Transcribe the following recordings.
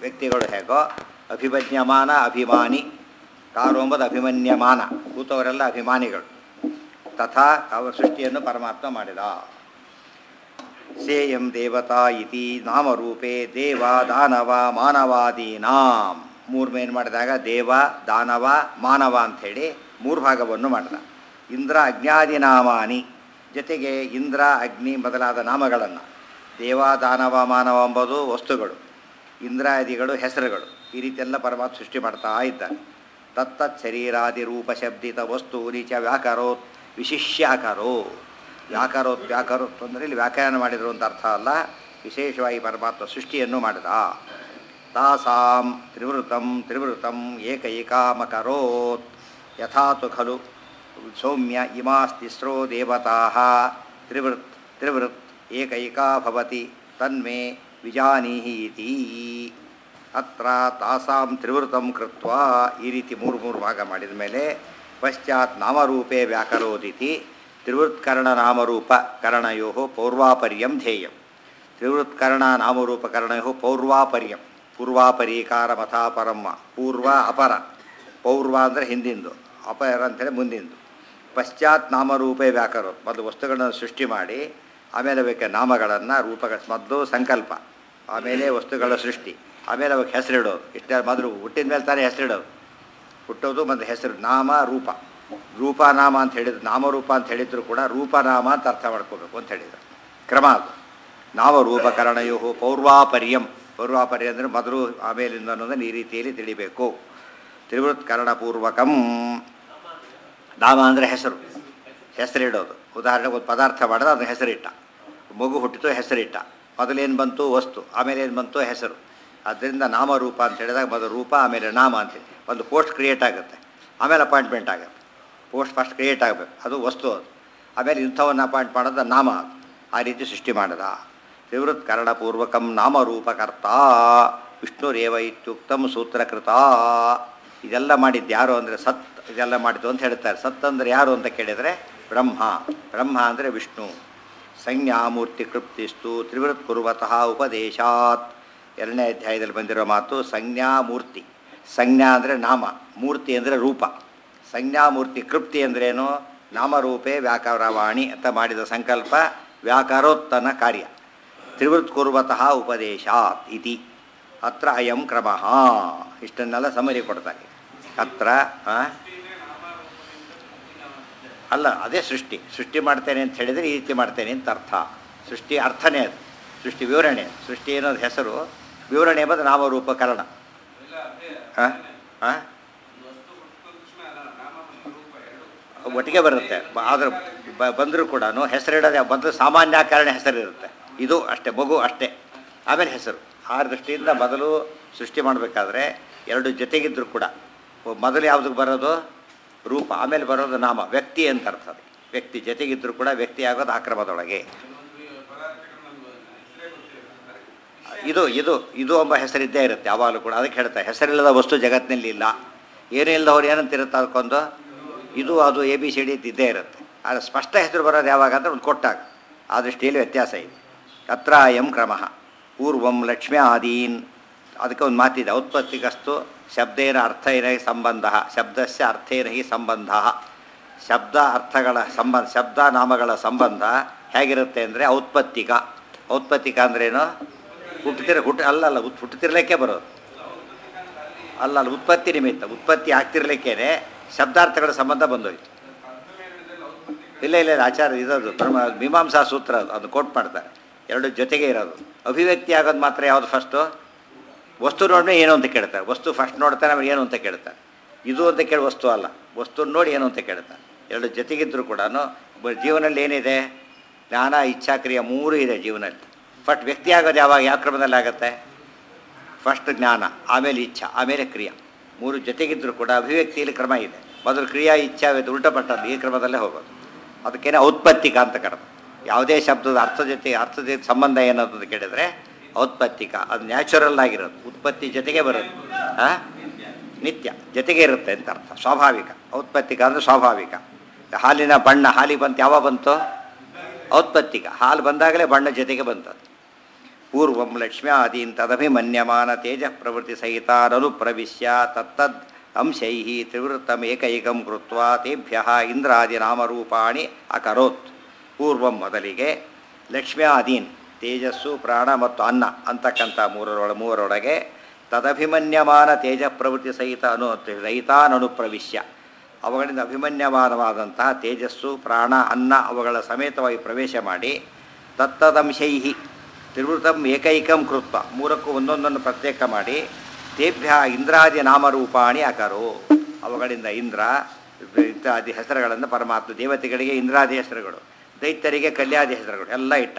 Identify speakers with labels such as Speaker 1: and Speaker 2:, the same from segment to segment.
Speaker 1: ವ್ಯಕ್ತಿಗಳು ಹೇಗೋ ಅಭಿಮನ್ಯಮಾನ ಅಭಿಮಾನಿ ಕಾರು ಎಂಬುದು ಅಭಿಮನ್ಯಮಾನ ಕೂತವರೆಲ್ಲ ಅಭಿಮಾನಿಗಳು ತಥಾ ಅವರ ಸೃಷ್ಟಿಯನ್ನು ಪರಮಾತ್ಮ ಮಾಡಿದ ಸೇಯಂ ದೇವತಾ ಇತಿ ನಾಮರೂಪೇ ದೇವ ದಾನವ ಮಾನವಾದೀನಾಂ ಮೂರು ಮೇನ್ ಮಾಡಿದಾಗ ದೇವ ದಾನವ ಮಾನವ ಅಂಥೇಳಿ ಮೂರು ಭಾಗವನ್ನು ಮಾಡಿದ ಇಂದ್ರ ಅಜ್ಞಾದಿ ನಾಮಾನಿ ಜೊತೆಗೆ ಇಂದ್ರ ಅಗ್ನಿ ಮೊದಲಾದ ನಾಮಗಳನ್ನು ದೇವ ದಾನವ ಮಾನವ ಎಂಬುದು ವಸ್ತುಗಳು ಇಂದ್ರಾದಿಗಳು ಹೆಸರುಗಳು ಈ ರೀತಿಯೆಲ್ಲ ಪರಮಾತ್ಮ ಸೃಷ್ಟಿ ಮಾಡ್ತಾ ಇದ್ದಾನೆ ತತ್ತತ್ ಶರೀರಾದಿ ರೂಪ ಶಬ್ದಿತ ವಸ್ತು ನೀಚ ವ್ಯಾಕರೋತ್ ವಿಶಿಷ್ಯಾಕರೋ ವ್ಯಾಕರೋತ್ ವ್ಯಾಕರೋತ್ ಅಂದರೆ ಇಲ್ಲಿ ವ್ಯಾಖ್ಯಾನ ಮಾಡಿದ್ರು ಅಂತ ಅರ್ಥ ಅಲ್ಲ ವಿಶೇಷವಾಗಿ ಪರಮಾತ್ಮ ಸೃಷ್ಟಿಯನ್ನು ಮಾಡಿದ ತಾಸಾಂ ತ್ರಿವೃತಂ ತ್ರಿವೃತಂ ಏಕೈಕಾಮಕರೋತ್ ಯಥಾತು ಖಲು ಸೌಮ್ಯ ಇಮಾಸ್ತಿಸ್ರೋ ದೇವತಾ ತ್ರಿವೃತ್ ತ್ರಿವೃತ್ ಏಕೈಕಾ ಭವತಿ ತನ್ಮೇ ವಿಜಾನೀಹಿ ಇತಿ ಅತ್ರ ತಾಸಾಂ ತ್ರಿವೃತಂ ಕೃತ್ವ ಈ ರೀತಿ ಮೂರು ಮೂರು ಭಾಗ ಮಾಡಿದ ಮೇಲೆ ಪಶ್ಚಾತ್ ನಾಮರೂಪೇ ವ್ಯಾಕರೋದಿತಿ ತ್ರಿವೃತ್ಕರಣ ನಾಮರೂಪ ಕರಣಯೋ ಪೌರ್ವಾಪರ್ಯಂ ಧ್ಯೇಯಂ ತ್ರಿವೃತ್ಕರಣ ನಾಮರೂಪಕರಣಯೋ ಪೌರ್ವಾಪರ್ಯಂ ಪೂರ್ವಾಪರೀಕಾರ ಮಥಾಪರಮ್ಮ ಪೂರ್ವ ಅಪರ ಪೌರ್ವ ಅಂದರೆ ಹಿಂದಿಂದು ಅಪರ ಅಂತೇಳಿ ಮುಂದಿಂದು ಪಶ್ಚಾತ್ ನಾಮರೂಪೇ ವ್ಯಾಕರೋ ಮೊದಲು ವಸ್ತುಗಳನ್ನು ಸೃಷ್ಟಿ ಮಾಡಿ ಆಮೇಲೆ ಅವಕ್ಕೆ ನಾಮಗಳನ್ನು ರೂಪಗಳ ಮೊದಲು ಸಂಕಲ್ಪ ಆಮೇಲೆ ವಸ್ತುಗಳ ಸೃಷ್ಟಿ ಆಮೇಲೆ ಅವಕ್ಕೆ ಹೆಸರಿಡೋದು ಇಷ್ಟೇ ಮೊದಲು ಹುಟ್ಟಿದ ಮೇಲೆ ತಾನೇ ಹೆಸರಿಡೋದು ಹುಟ್ಟೋದು ಮತ್ತು ಹೆಸರು ನಾಮ ರೂಪ ರೂಪನಾಮ ಅಂತ ಹೇಳಿದ್ರು ನಾಮರೂಪ ಅಂತ ಹೇಳಿದ್ರು ಕೂಡ ರೂಪನಾಮ ಅಂತ ಅರ್ಥ ಮಾಡ್ಕೋಬೇಕು ಅಂತ ಹೇಳಿದ್ರು ಕ್ರಮ ಅದು ನಾಮರೂಪಕರಣಯೋ ಪೌರ್ವಾಪರ್ಯಂ ಪೌರ್ವಾಪರ್ಯ ಅಂದರೆ ಮೊದಲು ಆಮೇಲಿಂದ ಅನ್ನೋದನ್ನು ಈ ರೀತಿಯಲ್ಲಿ ತಿಳಿಬೇಕು ತ್ರಿವೃತ್ಕರಣಪೂರ್ವಕಂ ನಾಮ ಅಂದರೆ ಹೆಸರು ಹೆಸರಿಡೋದು ಉದಾಹರಣೆಗೆ ಒಂದು ಪದಾರ್ಥ ಮಾಡಿದ್ರೆ ಅದನ್ನ ಹೆಸರಿಟ್ಟ ಮಗು ಹುಟ್ಟಿತು ಹೆಸರಿಟ್ಟ ಮೊದಲೇನು ಬಂತು ವಸ್ತು ಆಮೇಲೆ ಏನು ಬಂತು ಹೆಸರು ಅದರಿಂದ ನಾಮರೂಪ ಅಂತ ಹೇಳಿದಾಗ ಮೊದಲು ರೂಪ ಆಮೇಲೆ ನಾಮ ಅಂತೇಳಿ ಒಂದು ಪೋಸ್ಟ್ ಕ್ರಿಯೇಟ್ ಆಗುತ್ತೆ ಆಮೇಲೆ ಅಪಾಯಿಂಟ್ಮೆಂಟ್ ಆಗುತ್ತೆ ಪೋಸ್ಟ್ ಫಸ್ಟ್ ಕ್ರಿಯೇಟ್ ಆಗಬೇಕು ಅದು ವಸ್ತು ಅದು ಆಮೇಲೆ ಇಂಥವನ್ನು ಅಪಾಯಿಂಟ್ ಮಾಡೋದು ನಾಮ ಅದು ಆ ರೀತಿ ಸೃಷ್ಟಿ ಮಾಡಿದ ತ್ರಿವೃತ್ ಕರಣಪೂರ್ವಕಂ ನಾಮರೂಪಕರ್ತ ವಿಷ್ಣುರೇವ ಇತ್ಯುಕ್ತಂ ಸೂತ್ರಕೃತ ಇದೆಲ್ಲ ಮಾಡಿದ್ದು ಯಾರು ಅಂದರೆ ಸತ್ ಇದೆಲ್ಲ ಮಾಡಿದ್ದು ಅಂತ ಹೇಳ್ತಾರೆ ಸತ್ ಅಂದರೆ ಯಾರು ಅಂತ ಕೇಳಿದರೆ ಬ್ರಹ್ಮ ಬ್ರಹ್ಮ ಅಂದರೆ ವಿಷ್ಣು ಸಂಜ್ಞಾಮೂರ್ತಿ ಕೃಪ್ತಿಸ್ತು ತ್ರಿವೃತ್ ಕುರುವತಃ ಉಪದೇಶಾತ್ ಎರಡನೇ ಅಧ್ಯಾಯದಲ್ಲಿ ಬಂದಿರೋ ಮಾತು ಸಂಜ್ಞಾಮೂರ್ತಿ ಸಂಜ್ಞಾ ಅಂದರೆ ನಾಮ ಮೂರ್ತಿ ಅಂದರೆ ರೂಪ ಸಂಜ್ಞಾಮೂರ್ತಿ ಕೃಪ್ತಿ ಅಂದ್ರೇನು ನಾಮರೂಪೇ ವ್ಯಾಕರವಾಣಿ ಅಂತ ಮಾಡಿದ ಸಂಕಲ್ಪ ವ್ಯಾಕರೋತ್ತನ ಕಾರ್ಯ ತ್ರಿವೃತ್ ಕುರುವತಃ ಉಪದೇಶಾತ್ ಇತಿ ಅತ್ರ ಅಯಂ ಕ್ರಮ ಇಷ್ಟನ್ನೆಲ್ಲ ಸಮರಿ ಕೊಡ್ತಾರೆ ಅತ್ರ ಆ? ಅಲ್ಲ ಅದೇ ಸೃಷ್ಟಿ ಸೃಷ್ಟಿ ಮಾಡ್ತೇನೆ ಅಂತ ಹೇಳಿದರೆ ಈ ರೀತಿ ಮಾಡ್ತೇನೆ ಅಂತ ಅರ್ಥ ಸೃಷ್ಟಿ ಅರ್ಥನೇ ಅದು ಸೃಷ್ಟಿ ವಿವರಣೆ ಸೃಷ್ಟಿ ಅನ್ನೋದು ಹೆಸರು ವಿವರಣೆ ಎಂಬುದು ನಾಮರೂಪಕರಣ ಆ? ಆ? ಒಟ್ಟಿಗೆ ಬರುತ್ತೆ ಬ- ಆದ್ರೆ ಬ ಬಂದರೂ ಕೂಡ ಹೆಸರಿಡೋದೇ ಬಂದು ಸಾಮಾನ್ಯಕರಣ ಹೆಸರಿರುತ್ತೆ ಇದು ಅಷ್ಟೇ ಮಗು ಅಷ್ಟೇ ಆಮೇಲೆ ಹೆಸರು ಆ ದೃಷ್ಟಿಯಿಂದ ಮೊದಲು ಸೃಷ್ಟಿ ಮಾಡಬೇಕಾದ್ರೆ ಎರಡು ಜೊತೆಗಿದ್ರು ಕೂಡ ಒ- ಮೊದಲು ಯಾವುದಕ್ಕೆ ಬರೋದು ರೂಪ ಆಮೇಲೆ ಬರೋದು ನಾಮ ವ್ಯಕ್ತಿ ಅಂತ ಅರ್ಥ ಅದು ವ್ಯಕ್ತಿ ಜೊತೆಗಿದ್ರು ಕೂಡ ವ್ಯಕ್ತಿ ಆಗೋದು ಆಕ್ರಮದೊಳಗೆ ಇದು ಇದು ಇದು ಎಂಬ ಹೆಸರಿದ್ದೇ ಇರುತ್ತೆ ಯಾವಾಗಲೂ ಕೂಡ ಅದಕ್ಕೆ ಹೇಳ್ತಾರೆ ಹೆಸರಿಲ್ಲದ ವಸ್ತು ಜಗತ್ತಿನಲ್ಲಿ ಇಲ್ಲ ಏನೂ ಇಲ್ಲದವ್ರು ಏನಂತ ಇರುತ್ತೆ ಅದಕ್ಕೊಂದು ಇದು ಅದು ಎ ಬಿ ಸಿ ಡಿ ಇದ್ದೇ ಇರುತ್ತೆ ಆದರೆ ಸ್ಪಷ್ಟ ಹೆಸರು ಬರೋದು ಯಾವಾಗ ಅಂದರೆ ಒಂದು ಕೊಟ್ಟಾಗ ಆ ದೃಷ್ಟಿಯಲ್ಲಿ ವ್ಯತ್ಯಾಸ ಇದೆ ಅತ್ರ ಎಂ ಕ್ರಮ ಪೂರ್ವಂ ಲಕ್ಷ್ಮಿ ಆದೀನ್ ಅದಕ್ಕೆ ಒಂದು ಮಾತಿದೆ ಔತ್ಪತ್ತಿಕಸ್ತು ಶಬ್ದೇನ ಅರ್ಥೇನ ಹಿ ಸಂಬಂಧ ಶಬ್ದಸ್ಯ ಅರ್ಥೇನ ಹಿ ಸಂಬಂಧ ಶಬ್ದ ಅರ್ಥಗಳ ಸಂಬಂಧ ಶಬ್ದ ನಾಮಗಳ ಸಂಬಂಧ ಹೇಗಿರುತ್ತೆ ಅಂದರೆ ಔತ್ಪತ್ತಿಕ ಔತ್ಪತ್ತಿಕ ಅಂದ್ರೇನು ಹುಟ್ಟುತ್ತಿರ ಹುಟ್ಟು ಅಲ್ಲಲ್ಲ ಹುಟ್- ಹುಟ್ಟುತ್ತಿರ್ಲಿಕ್ಕೆ ಬರೋದು ಅಲ್ಲ ಅಲ್ಲ ಉತ್ಪತ್ತಿ ನಿಮಿತ್ತ ಉತ್ಪತ್ತಿ ಆಗ್ತಿರ್ಲಿಕ್ಕೇನೆ ಶಬ್ದಾರ್ಥಗಳ ಸಂಬಂಧ ಬಂದೋಯ್ತು ಇಲ್ಲ ಇಲ್ಲ ಇಲ್ಲ ಆಚಾರ ಇದದು ಬ್ರಹ್ಮ ಮೀಮಾಂಸಾ ಸೂತ್ರ ಅದು ಅದನ್ನು ಕೋಟ್ ಮಾಡ್ತಾರೆ ಎರಡು ಜೊತೆಗೆ ಇರೋದು ಅಭಿವ್ಯಕ್ತಿ ಆಗೋದು ಮಾತ್ರ ಯಾವುದು ಫಸ್ಟು ವಸ್ತು ನೋಡಿದ್ರೆ ಏನು ಅಂತ ಕೇಳ್ತಾರೆ ವಸ್ತು ಫಸ್ಟ್ ನೋಡ್ತಾನೆ ಆಮೇಲೆ ಏನು ಅಂತ ಕೇಳ್ತಾರೆ ಇದು ಅಂತ ಕೇಳಿ ವಸ್ತು ಅಲ್ಲ ವಸ್ತು ನೋಡಿ ಏನು ಅಂತ ಕೇಳ್ತಾರೆ ಎರಡು ಜೊತೆಗಿದ್ದರೂ ಕೂಡ ಜೀವನದಲ್ಲಿ ಏನಿದೆ ಜ್ಞಾನ ಇಚ್ಛಾಕ್ರಿಯೆ ಮೂರು ಇದೆ ಜೀವನದಲ್ಲಿ ಫಸ್ಟ್ ವ್ಯಕ್ತಿ ಆಗೋದು ಯಾವಾಗ ಯಾವ ಕ್ರಮದಲ್ಲಿ ಆಗುತ್ತೆ ಫಸ್ಟ್ ಜ್ಞಾನ ಆಮೇಲೆ ಇಚ್ಛಾ ಆಮೇಲೆ ಕ್ರಿಯಾ ಮೂರು ಜೊತೆಗಿದ್ದರೂ ಕೂಡ ಅಭಿವ್ಯಕ್ತಿಯಲ್ಲಿ ಕ್ರಮ ಇದೆ ಮೊದಲು ಕ್ರಿಯಾ ಇಚ್ಛಾ ಇದು ಉಲ್ಟಪಟ್ಟದ್ದು ಈ ಕ್ರಮದಲ್ಲೇ ಹೋಗೋದು ಅದಕ್ಕೇನೆ ಔತ್ಪತ್ತಿಕ ಅಂತ ಕರೆದು ಯಾವುದೇ ಶಬ್ದದ ಅರ್ಥ ಜೊತೆ ಅರ್ಥದ ಜೊತೆ ಸಂಬಂಧ ಏನದು ಅಂತ ಕೇಳಿದರೆ ಔತ್ಪತ್ತಿಕ ಅದು ನ್ಯಾಚುರಲ್ ಆಗಿರೋದು ಉತ್ಪತ್ತಿ ಜೊತೆಗೆ ಬರೋದು ಆ? ನಿತ್ಯ ಜೊತೆಗೆ ಇರುತ್ತೆ ಅಂತ ಅರ್ಥ ಸ್ವಾಭಾವಿಕ ಔತ್ಪತ್ತಿಕ ಅಂದರೆ ಸ್ವಾಭಾವಿಕ ಹಾಲಿನ ಬಣ್ಣ ಹಾಲಿಗೆ ಬಂತು ಯಾವಾಗ ಬಂತು ಔತ್ಪತ್ತಿಕ ಹಾಲು ಬಂದಾಗಲೇ ಬಣ್ಣ ಜೊತೆಗೆ ಬಂತದ್ದು ಪೂರ್ವಂ ಲಕ್ಷ್ಮ್ಯಾದೀನ್ ತದಭಿಮನ್ಯಮಾನ ತೇಜ ಪ್ರವೃತ್ತಿ ಸಹಿತಾನನು ಪ್ರವಿಶ್ಯ ತತ್ತದ್ ಅಂಶೈ ತ್ರಿವೃತ್ತಮೇಕೈಕಂ ಕೃತ್ವ ತೇಭ್ಯ ಇಂದ್ರಾದಿ ನಾಮರೂಪಾಣಿ ಅಕರೋತ್ ಪೂರ್ವಂ ಮೊದಲಿಗೆ ಲಕ್ಷ್ಮ್ಯಾದೀನ್ ತೇಜಸ್ಸು ಪ್ರಾಣ ಮತ್ತು ಅನ್ನ ಅಂತಕ್ಕಂಥ ಮೂರರೊಳ ಮೂವರೊಳಗೆ ತದಭಿಮನ್ಯಮಾನ ತೇಜ ಪ್ರವೃತ್ತಿ ಸಹಿತ ಅನು ರಹಿತಾನನು ಪ್ರವಿಶ್ಯ ಅವುಗಳಿಂದ ಅಭಿಮನ್ಯಮಾನವಾದಂತಹ ತೇಜಸ್ಸು ಪ್ರಾಣ ಅನ್ನ ಅವುಗಳ ಸಮೇತವಾಗಿ ಪ್ರವೇಶ ಮಾಡಿ ತತ್ತದಂಶೈ ತ್ರಿವೃತಂ ಏಕೈಕಂ ಕೃತ್ವ ಮೂರಕ್ಕೂ ಒಂದೊಂದನ್ನು ಪ್ರತ್ಯೇಕ ಮಾಡಿ ತೇಭ್ಯ ಇಂದ್ರಾದಿ ನಾಮರೂಪಾಣಿ ಅಕರು ಅವುಗಳಿಂದ ಇಂದ್ರ ಇತ್ಯಾದಿ ಹೆಸರುಗಳನ್ನು ಪರಮಾತ್ಮ ದೇವತೆಗಳಿಗೆ ಇಂದ್ರಾದಿ ಹೆಸರುಗಳು ದೈತ್ಯರಿಗೆ ಕಲ್ಯಾದಿ ಹೆಸರುಗಳು ಎಲ್ಲ ಇಟ್ಟ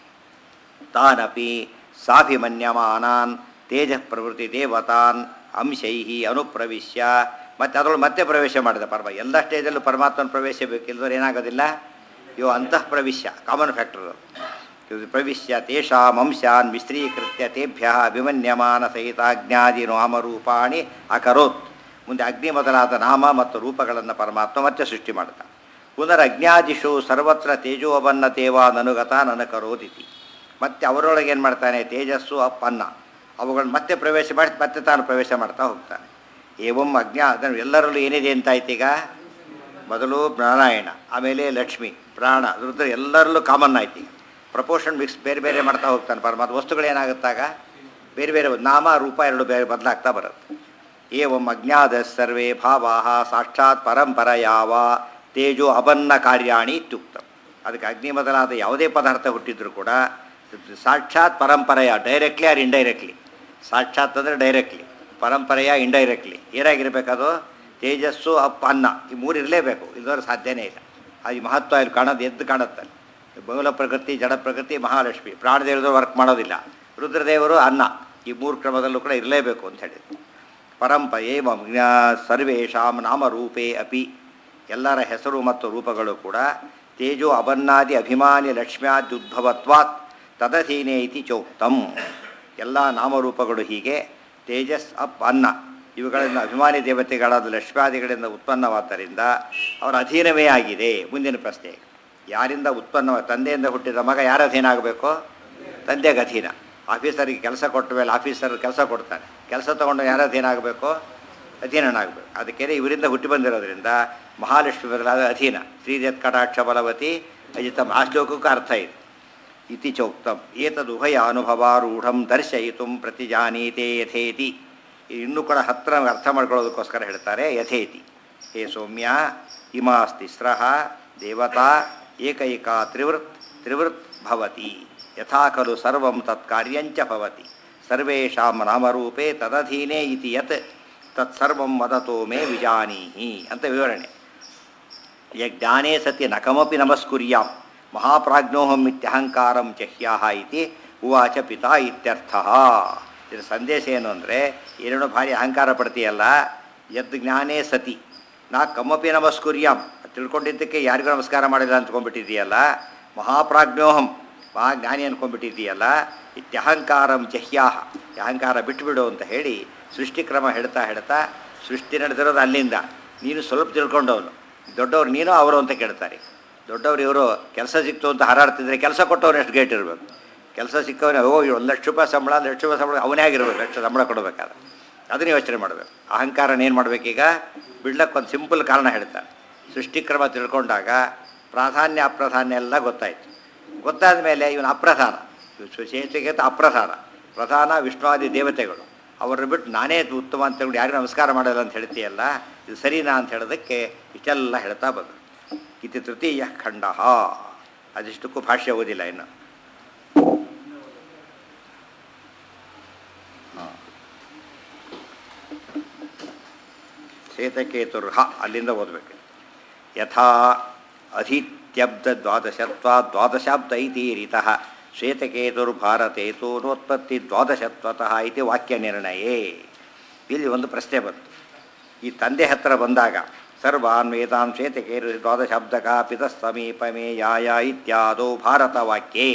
Speaker 1: ತಾನಪಿ ಸಾಭಿಮನ್ಯಮಾನಾನ್ ತೇಜ ಪ್ರವೃತ್ತಿ ದೇವತಾನ್ ಅಂಶೈ ಅನುಪ್ರವಿಶ್ಯ ಮತ್ತು ಅದರೊಳಗೆ ಮತ್ತೆ ಪ್ರವೇಶ ಮಾಡಿದ ಪರಮ ಎಲ್ಲ ಸ್ಟೇಜಲ್ಲೂ ಪರಮಾತ್ಮನ ಪ್ರವೇಶ ಬೇಕಿಲ್ಲದ್ರೆ ಏನಾಗೋದಿಲ್ಲ ಇವು ಅಂತಃ ಪ್ರವಿಶ್ಯ ಕಾಮನ್ ಫ್ಯಾಕ್ಟರ್ ಇದು ಪ್ರವಿಶ್ಯ ತೇಷಾಂ ಅಂಶಾನ್ ಮಿಶ್ರೀಕೃತ್ಯ ತೇಭ್ಯ ಅಭಿಮನ್ಯಮಾನ ಸಹಿತಾಜ್ಞಾದಿ ನಾಮರೂಪಾಣಿ ಅಕರೋತ್ ಮುಂದೆ ಅಗ್ನಿ ಮೊದಲಾದ ನಾಮ ಮತ್ತು ರೂಪಗಳನ್ನು ಪರಮಾತ್ಮ ಮತ್ತೆ ಸೃಷ್ಟಿ ಮಾಡ್ತಾ ಪುನರಜ್ಞಾದಿಷು ಸರ್ವತ್ರ ತೇಜೋವನ್ನ ತೇವಾ ನನುಗತ ನನಕರೋದಿತಿ ಮತ್ತೆ ಅವರೊಳಗೆ ಏನು ಮಾಡ್ತಾನೆ ತೇಜಸ್ಸು ಅಪ್ಪನ್ನ ಅವುಗಳನ್ನ ಮತ್ತೆ ಪ್ರವೇಶ ಮಾಡಿ ಮತ್ತೆ ತಾನು ಪ್ರವೇಶ ಮಾಡ್ತಾ ಹೋಗ್ತಾನೆ ಏವಂ ಅಜ್ಞಾ ಅದನ್ನು ಎಲ್ಲರಲ್ಲೂ ಏನಿದೆ ಅಂತಾಯ್ತೀಗ ಮೊದಲು ನಾರಾಯಣ ಆಮೇಲೆ ಲಕ್ಷ್ಮಿ ಪ್ರಾಣ ರುದ್ರ ಎಲ್ಲರಲ್ಲೂ ಕಾಮನ್ ಆಯ್ತು ಈಗ ಪ್ರಪೋರ್ಷನ್ ಮಿಕ್ಸ್ ಬೇರೆ ಬೇರೆ ಮಾಡ್ತಾ ಹೋಗ್ತಾನೆ ಪರಮಾತ್ಮ ವಸ್ತುಗಳೇನಾಗುತ್ತಾಗ ಬೇರೆ ಬೇರೆ ನಾಮ ರೂಪ ಎರಡು ಬೇರೆ ಬದಲಾಗ್ತಾ ಬರುತ್ತೆ ಏವಂ ಅಜ್ಞಾದ ಸರ್ವೇ ಭಾವಾ ಸಾಕ್ಷಾತ್ ಪರಂಪರ ಯಾವ ತೇಜೋ ಅಬನ್ನ ಕಾರ್ಯಾಣಿ ಇತ್ಯುಕ್ತ ಅದಕ್ಕೆ ಅಗ್ನಿ ಮೊದಲಾದ ಯಾವುದೇ ಪದಾರ್ಥ ಹುಟ್ಟಿದ್ರು ಕೂಡ ಸಾಕ್ಷಾತ್ ಪರಂಪರೆಯ ಡೈರೆಕ್ಟ್ಲಿ ಆರ್ ಇಂಡೈರೆಕ್ಟ್ಲಿ ಸಾಕ್ಷಾತ್ ಅಂದರೆ ಡೈರೆಕ್ಟ್ಲಿ ಪರಂಪರೆಯ ಇಂಡೈರೆಕ್ಟ್ಲಿ ಏನಾಗಿರ್ಬೇಕದು ತೇಜಸ್ಸು ಅಪ್ಪ ಅನ್ನ ಈ ಮೂರು ಇರಲೇಬೇಕು ಇಲ್ಲದ್ರೆ ಸಾಧ್ಯನೇ ಇಲ್ಲ ಅದು ಈ ಮಹತ್ವ ಇಲ್ಲಿ ಕಾಣೋದು ಎದ್ದು ಕಾಣುತ್ತೆ ಮೂಲ ಪ್ರಕೃತಿ ಜಡ ಪ್ರಕೃತಿ ಮಹಾಲಕ್ಷ್ಮಿ ಪ್ರಾಣದೇವರು ವರ್ಕ್ ಮಾಡೋದಿಲ್ಲ ರುದ್ರದೇವರು ಅನ್ನ ಈ ಮೂರು ಕ್ರಮದಲ್ಲೂ ಕೂಡ ಇರಲೇಬೇಕು ಅಂತ ಹೇಳಿದ್ರು ಪರಂಪ ಏವ ಸರ್ವೇಷಾಂ ನಾಮರೂಪೇ ಅಪಿ ಎಲ್ಲರ ಹೆಸರು ಮತ್ತು ರೂಪಗಳು ಕೂಡ ತೇಜೋ ಅಬನ್ನಾದಿ ಅಭಿಮಾನಿ ಲಕ್ಷ್ಮ್ಯಾದ್ಯುದ್ಭವತ್ವಾತ್ ತದಧೀನೇ ಇತಿ ಚೋಕ್ತಂ ಎಲ್ಲ ನಾಮರೂಪಗಳು ಹೀಗೆ ತೇಜಸ್ ಅಪ್ ಅನ್ನ ಇವುಗಳಿಂದ ಅಭಿಮಾನಿ ದೇವತೆಗಳಾದ ಲಕ್ಷ್ಮ್ಯಾದಿಗಳಿಂದ ಉತ್ಪನ್ನವಾದ್ದರಿಂದ ಅವರ ಅಧೀನವೇ ಆಗಿದೆ ಮುಂದಿನ ಪ್ರಶ್ನೆ ಯಾರಿಂದ ಉತ್ಪನ್ನ ತಂದೆಯಿಂದ ಹುಟ್ಟಿದ ಮಗ ಯಾರ ಅಧೀನ ಆಗಬೇಕು ತಂದೆಗೆ ಅಧೀನ ಆಫೀಸರಿಗೆ ಕೆಲಸ ಕೊಟ್ಟ ಮೇಲೆ ಆಫೀಸರ್ ಕೆಲಸ ಕೊಡ್ತಾನೆ ಕೆಲಸ ತೊಗೊಂಡು ಯಾರ ಅಧೀನ ಆಗಬೇಕು ಅಧೀನನಾಗಬೇಕು ಅದಕ್ಕೆ ಇವರಿಂದ ಹುಟ್ಟಿ ಬಂದಿರೋದ್ರಿಂದ ಮಹಾಲಕ್ಷ್ಮಿ ಬದಲಾದ ಅಧೀನ ಶ್ರೀಜತ್ ಕಟಾಕ್ಷ ಬಲವತಿ ಅಜಿತಂ ಆ ಶ್ಲೋಕಕ್ಕೂ ಅರ್ಥ ಇದೆ ಇತಿ ಚೋಕ್ತಂ ಏತದುಭಯ ಅನುಭವಾರೂಢಂ ದರ್ಶಯಿತು ಪ್ರತಿಜಾನೀತೆ ಯಥೇತಿ ಇನ್ನೂ ಕೂಡ ಹತ್ರ ಅರ್ಥ ಮಾಡ್ಕೊಳ್ಳೋದಕ್ಕೋಸ್ಕರ ಹೇಳ್ತಾರೆ ಯಥೇತಿ ಹೇ ಸೌಮ್ಯ ಇಮಾಸ್ತಿಸ್ರಃ ದೇವತಾ ಏಕೈಕ ತ್ರಿವೃತ್ ತ್ರಿವೃತ್ ಭವತಿ ಯಥಾ ಖಲು ಸರ್ವಂ ತತ್ಕಾರ್ಯಂಚ ಭವತಿ ಸರ್ವೇಷಾಂ ನಾಮರೂಪೇ ತದಧೀನೇ ಇತಿ ಯತ್ ತತ್ಸರ್ವಂ ವದತೋ ಮೇ ವಿಜಾನೀಹಿ ಅಂತ ವಿವರಣೆ ಯಜ್ಞಾನೇ ಸತಿ ನ ಕಮಪಿ ನಮಸ್ಕುರ್ಯಾಂ ಮಹಾಪ್ರಾಜ್ಞೋಹಂ ಇತ್ಯಹಂಕಾರಂ ಚಹ್ಯಾಹ ಇತಿ ಉವಾಚ ಪಿತಾ ಇತ್ಯರ್ಥ ಇದರ ಸಂದೇಶ ಏನು ಅಂದರೆ ಏನೇನೋ ಭಾರಿ ಅಹಂಕಾರ ಪಡ್ತೀಯಲ್ಲ ಯದ್ ಜ್ಞಾನೇ ಸತಿ ನಾ ಕಮ್ಮಪಿ ನಮಸ್ಕುರ್ಯಾಂ ತಿಳ್ಕೊಂಡಿದ್ದಕ್ಕೆ ಯಾರಿಗೂ ನಮಸ್ಕಾರ ಮಾಡಿಲ್ಲ ಅಂದ್ಕೊಂಡ್ಬಿಟ್ಟಿದೆಯಲ್ಲ ಮಹಾಪ್ರಾಜ್ಞೋಹಂ ಮಹಾ ಜ್ಞಾನಿ ಅಂದ್ಕೊಂಡ್ಬಿಟ್ಟಿದೆಯಲ್ಲ ಇತ್ಯಹಂಕಾರಂ ಚಹ್ಯಾಹ ಈ ಅಹಂಕಾರ ಬಿಟ್ಬಿಡು ಅಂತ ಹೇಳಿ ಸೃಷ್ಟಿಕ್ರಮ ಹೇಳ್ತಾ ಹೇಳ್ತಾ ಸೃಷ್ಟಿ ನಡೆದಿರೋದು ಅಲ್ಲಿಂದ ನೀನು ಸ್ವಲ್ಪ ತಿಳ್ಕೊಂಡವನು ದೊಡ್ಡವ್ರು ನೀನು ಅವರು ಅಂತ ಕೇಳ್ತಾರೆ ದೊಡ್ಡವ್ರು ಇವರು ಕೆಲಸ ಸಿಕ್ತು ಅಂತ ಹಾರಾಡ್ತಿದ್ರೆ ಕೆಲಸ ಕೊಟ್ಟವ್ರು ಎಷ್ಟು ಗೇಟ್ ಇರಬೇಕು ಕೆಲಸ ಸಿಕ್ಕವನೇ ಓ ಒಂದು ಲಕ್ಷ ರೂಪಾಯಿ ಸಂಬಳ ಲಕ್ಷ ರೂಪಾಯಿ ಸಂಬಳ ಅವನೇ ಆಗಿರ್ಬೇಕು ಲಕ್ಷ ಸಂಬಳ ಕೊಡಬೇಕಾದ್ರೆ ಅದನ್ನ ಯೋಚನೆ ಮಾಡಬೇಕು ಅಹಂಕಾರನ ಏನು ಮಾಡಬೇಕೀಗ ಬಿಡ್ಲಕ್ಕೆ ಒಂದು ಸಿಂಪಲ್ ಕಾರಣ ಹೇಳ್ತಾರೆ ಸೃಷ್ಟಿಕ್ರಮ ತಿಳ್ಕೊಂಡಾಗ ಪ್ರಾಧಾನ್ಯ ಅಪ್ರಧಾನ್ಯ ಎಲ್ಲ ಗೊತ್ತಾಯಿತು ಗೊತ್ತಾದ ಮೇಲೆ ಇವನು ಅಪ್ರಧಾನ ಶೇಷಿಗೆ ಅಪ್ರಧಾನ ಪ್ರಧಾನ ವಿಷ್ಣುವಾದಿ ದೇವತೆಗಳು ಅವ್ರನ್ನ ಬಿಟ್ಟು ನಾನೇ ಉತ್ತಮ ಅಂತ ಹೇಳಿ ಯಾರಿಗೂ ನಮಸ್ಕಾರ ಮಾಡಲ್ಲ ಅಂತ ಹೇಳ್ತೀಯಲ್ಲ ಇದು ಸರಿನಾ ಅಂತ ಹೇಳೋದಕ್ಕೆ ಇಷ್ಟೆಲ್ಲ ಹೇಳ್ತಾ ಬಂದರು ಇತಿ ತೃತೀಯ ಖಂಡ ಅದಿಷ್ಟಕ್ಕೂ ಭಾಷ್ಯ ಓದಿಲ್ಲ ಇನ್ನು ಶ್ವೇತಕೇತುರ್ಹ ಅಲ್ಲಿಂದ ಓದಬೇಕು ಯಥಾ ಅಧಿತ್ಯಬ್ದ ದ್ವಾದಶತ್ವ ದ್ವಾದಶಾಬ್ದ ಇತಿ ರೀತಃ ಶ್ವೇತಕೇತುರ್ಭಾರತೇತು ನೋತ್ಪತ್ತಿ ದ್ವಾದಶತ್ವತಃ ಇತಿ ವಾಕ್ಯ ನಿರ್ಣಯೇ ಇಲ್ಲಿ ಒಂದು ಪ್ರಶ್ನೆ ಬಂತು ಈ ತಂದೆ ಹತ್ರ ಬಂದಾಗ ಸರ್ವಾನ್ ವೇದಾನ್ ಶ್ವೇತಕೇರು ದ್ವಾದಶಾಬ್ದಕ ಪಿತಸ್ಸಮೀಪಮೇ ಯಾಯ ಇತ್ಯಾದೋ ಭಾರತ ವಾಕ್ಯೇ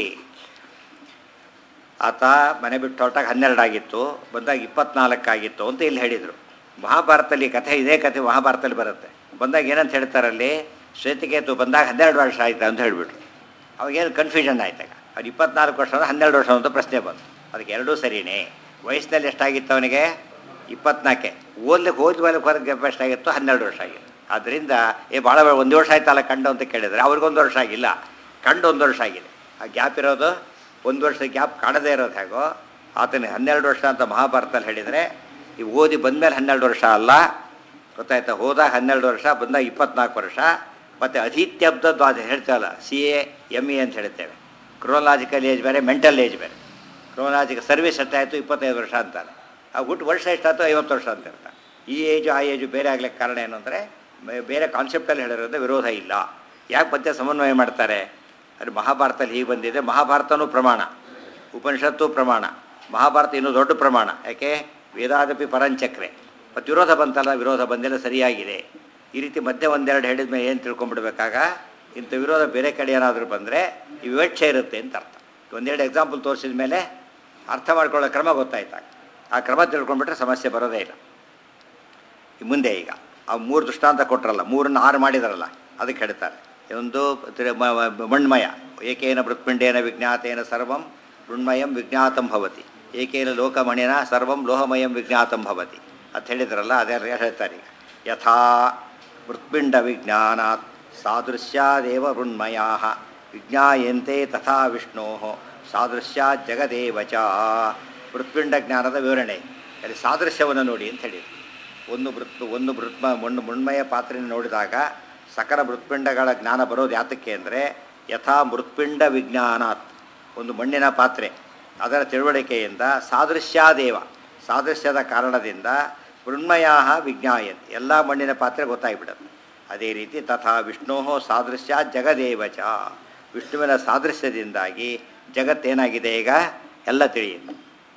Speaker 1: ಆತ ಮನೆ ಬಿಟ್ಟು ಹೊರಟಾಗ ಹನ್ನೆರಡಾಗಿತ್ತು ಬಂದಾಗ ಇಪ್ಪತ್ನಾಲ್ಕಾಗಿತ್ತು ಅಂತ ಇಲ್ಲಿ ಹೇಳಿದರು ಮಹಾಭಾರತದಲ್ಲಿ ಕಥೆ ಇದೇ ಕಥೆ ಮಹಾಭಾರತದಲ್ಲಿ ಬರುತ್ತೆ ಬಂದಾಗ ಏನಂತ ಹೇಳ್ತಾರಲ್ಲಿ ಶ್ವೇತಕೇತು ಬಂದಾಗ ಹನ್ನೆರಡು ವರ್ಷ ಆಯ್ತು ಅಂತ ಹೇಳಿಬಿಟ್ರು ಅವಾಗೇನು ಕನ್ಫ್ಯೂಷನ್ ಆಯ್ತಾಗ ಅದು ಇಪ್ಪತ್ನಾಲ್ಕು ವರ್ಷ ಅಂದ್ರೆ ಹನ್ನೆರಡು ವರ್ಷ ಅಂತ ಪ್ರಶ್ನೆ ಬಂತು ಅದಕ್ಕೆ ಎರಡೂ ಸರಿನೇ ವಯಸ್ಸಿನಲ್ಲಿ ಎಷ್ಟಾಗಿತ್ತು ಅವನಿಗೆ ಇಪ್ಪತ್ನಾಲ್ಕೆ ಓದ್ಲಿಕ್ಕೆ ಹೋದ ಮೇಲೆ ಹೊರಗೆ ಎಷ್ಟಾಗಿತ್ತು ಹನ್ನೆರಡು ವರ್ಷ ಆಗಿತ್ತು ಆದ್ದರಿಂದ ಏ ಭಾಳ ಒಂದು ವರ್ಷ ಆಯ್ತಲ್ಲ ಕಂಡು ಅಂತ ಕೇಳಿದರೆ ಅವ್ರಿಗೊಂದು ವರ್ಷ ಆಗಿಲ್ಲ ಕಂಡು ಒಂದು ವರ್ಷ ಆಗಿದೆ ಆ ಗ್ಯಾಪ್ ಇರೋದು ಒಂದು ವರ್ಷದ ಗ್ಯಾಪ್ ಕಾಣದೇ ಇರೋದು ಹೇಗೋ ಆತನಿಗೆ ಹನ್ನೆರಡು ವರ್ಷ ಅಂತ ಮಹಾಭಾರತದಲ್ಲಿ ಹೇಳಿದರೆ ಈ ಓದಿ ಬಂದಮೇಲೆ ಹನ್ನೆರಡು ವರ್ಷ ಅಲ್ಲ ಗೊತ್ತಾಯ್ತಾ ಹೋದಾಗ ಹನ್ನೆರಡು ವರ್ಷ ಬಂದಾಗ ಇಪ್ಪತ್ನಾಲ್ಕು ವರ್ಷ ಮತ್ತು ಅಧೀತ್ಯಬ್ದದ್ದು ಅದು ಹೇಳ್ತೇವಲ್ಲ ಸಿ ಎ ಎಮ್ ಇ ಅಂತ ಹೇಳ್ತೇವೆ ಕ್ರೋನಾಲಜಿಕಲ್ ಏಜ್ ಬೇರೆ ಮೆಂಟಲ್ ಏಜ್ ಬೇರೆ ಕ್ರೋನಾಲಜಿಕಲ್ ಸರ್ವಿಸ್ ಎಷ್ಟಾಯಿತು ಇಪ್ಪತ್ತೈದು ವರ್ಷ ಅಂತಾರೆ ಆ ಹುಟ್ಟು ವರ್ಷ ಎಷ್ಟಾಯ್ತು ಐವತ್ತು ವರ್ಷ ಅಂತ ಇರ್ತಾರೆ ಈ ಏಜು ಆ ಏಜು ಬೇರೆ ಆಗ್ಲಿಕ್ಕೆ ಕಾರಣ ಏನು ಅಂದರೆ ಬೇರೆ ಕಾನ್ಸೆಪ್ಟಲ್ಲಿ ಹೇಳಿರೋದು ವಿರೋಧ ಇಲ್ಲ ಯಾಕೆ ಮತ್ತೆ ಸಮನ್ವಯ ಮಾಡ್ತಾರೆ ಅದು ಮಹಾಭಾರತದಲ್ಲಿ ಹೀಗೆ ಬಂದಿದೆ ಮಹಾಭಾರತನೂ ಪ್ರಮಾಣ ಉಪನಿಷತ್ತು ಪ್ರಮಾಣ ಮಹಾಭಾರತ ಇನ್ನೂ ದೊಡ್ಡ ಪ್ರಮಾಣ ಯಾಕೆ ವೇದಾದಪಿ ಪರಂಚಕ್ರೆ ಮತ್ತು ವಿರೋಧ ಬಂತಲ್ಲ ವಿರೋಧ ಬಂದೆಲ್ಲ ಸರಿಯಾಗಿದೆ ಈ ರೀತಿ ಮಧ್ಯೆ ಒಂದೆರಡು ಹೇಳಿದ ಮೇಲೆ ಏನು ತಿಳ್ಕೊಂಡ್ಬಿಡ್ಬೇಕಾಗ ಇಂಥ ವಿರೋಧ ಬೇರೆ ಕಡೆ ಏನಾದರೂ ಬಂದರೆ ಈ ವಿವಕ್ಷೆ ಇರುತ್ತೆ ಅಂತ ಅರ್ಥ ಒಂದೆರಡು ಎಕ್ಸಾಂಪಲ್ ತೋರಿಸಿದ ಮೇಲೆ ಅರ್ಥ ಮಾಡ್ಕೊಳ್ಳೋ ಕ್ರಮ ಗೊತ್ತಾಯ್ತಾಗ ಆ ಕ್ರಮ ತಿಳ್ಕೊಂಡ್ಬಿಟ್ರೆ ಸಮಸ್ಯೆ ಬರೋದೇ ಇಲ್ಲ ಈ ಮುಂದೆ ಈಗ ಆ ಮೂರು ದೃಷ್ಟಾಂತ ಕೊಟ್ರಲ್ಲ ಮೂರನ್ನು ಆರು ಮಾಡಿದಾರಲ್ಲ ಅದಕ್ಕೆ ಹೇಳ್ತಾರೆ ಒಂದು ತ್ರಿ- ಮ- ಮ- ಮಣ್ಮಯ ಏಕೇನ ಮೃತ್ಪಿಂಡೇನ ವಿಜ್ಞಾತೇನ ಸರ್ವಂ ಮೃಣ್ಮಯಂ ವಿಜ್ಞಾತಂ ಭವತಿ ಏಕೇನ ಲೋಕಮಣಿನ ಸರ್ವಂ ಲೋಹಮಯಂ ವಿಜ್ಞಾತಂ ಭವತಿ ಅಂತ ಹೇಳಿದ್ರಲ್ಲ ಅದೇ ಹೇಳ್ತಾರೆ ಈಗ ಯಥಾ ಮೃತ್ಪಿಂಡ ವಿಜ್ಞಾನಾತ್ ಸಾದೃಶ್ಯಾದೇವ ಮೃಣ್ಮಯಾ ವಿಜ್ಞಾಯಂತೆ ತಥಾ ವಿಷ್ಣೋ ಸಾದೃಶ್ಯಾತ್ ಜಗದೇವ ಚ ಮೃತ್ಪಿಂಡ ಜ್ಞಾನದ ವಿವರಣೆ ಅಲ್ಲಿ ಸಾದೃಶ್ಯವನ್ನು ನೋಡಿ ಅಂತ ಹೇಳಿದ್ರು ಒಂದು ಮೃತ್ ಒಂದು ಮೃತ್ಮ ಮಣ್ಣು ಮೃಣ್ಮಯ ಪಾತ್ರೆನ ನೋಡಿದಾಗ ಸಕಲ ಮೃತ್ಪಿಂಡಗಳ ಜ್ಞಾನ ಬರೋದು ಯಾತಕ್ಕೆ ಅಂದರೆ ಯಥಾ ಮೃತ್ಪಿಂಡ ವಿಜ್ಞಾನಾತ್ ಒಂದು ಮಣ್ಣಿನ ಪಾತ್ರೆ ಅದರ ತಿಳುವಳಿಕೆಯಿಂದ ಸಾದೃಶ್ಯಾದೇವ ಸಾದೃಶ್ಯದ ಕಾರಣದಿಂದ ಮೃಣ್ಮಯ ವಿಜ್ಞಾಯನ್ ಎಲ್ಲ ಮಣ್ಣಿನ ಪಾತ್ರೆ ಗೊತ್ತಾಗ್ಬಿಡುತ್ತೆ ಅದೇ ರೀತಿ ತಥಾ ವಿಷ್ಣೋ ಸಾದೃಶ್ಯ ಜಗದೇವ ಚ ವಿಷ್ಣುವಿನ ಸಾದೃಶ್ಯದಿಂದಾಗಿ ಜಗತ್ತೇನಾಗಿದೆ ಈಗ ಎಲ್ಲ ತಿಳಿಯುತ್ತೆ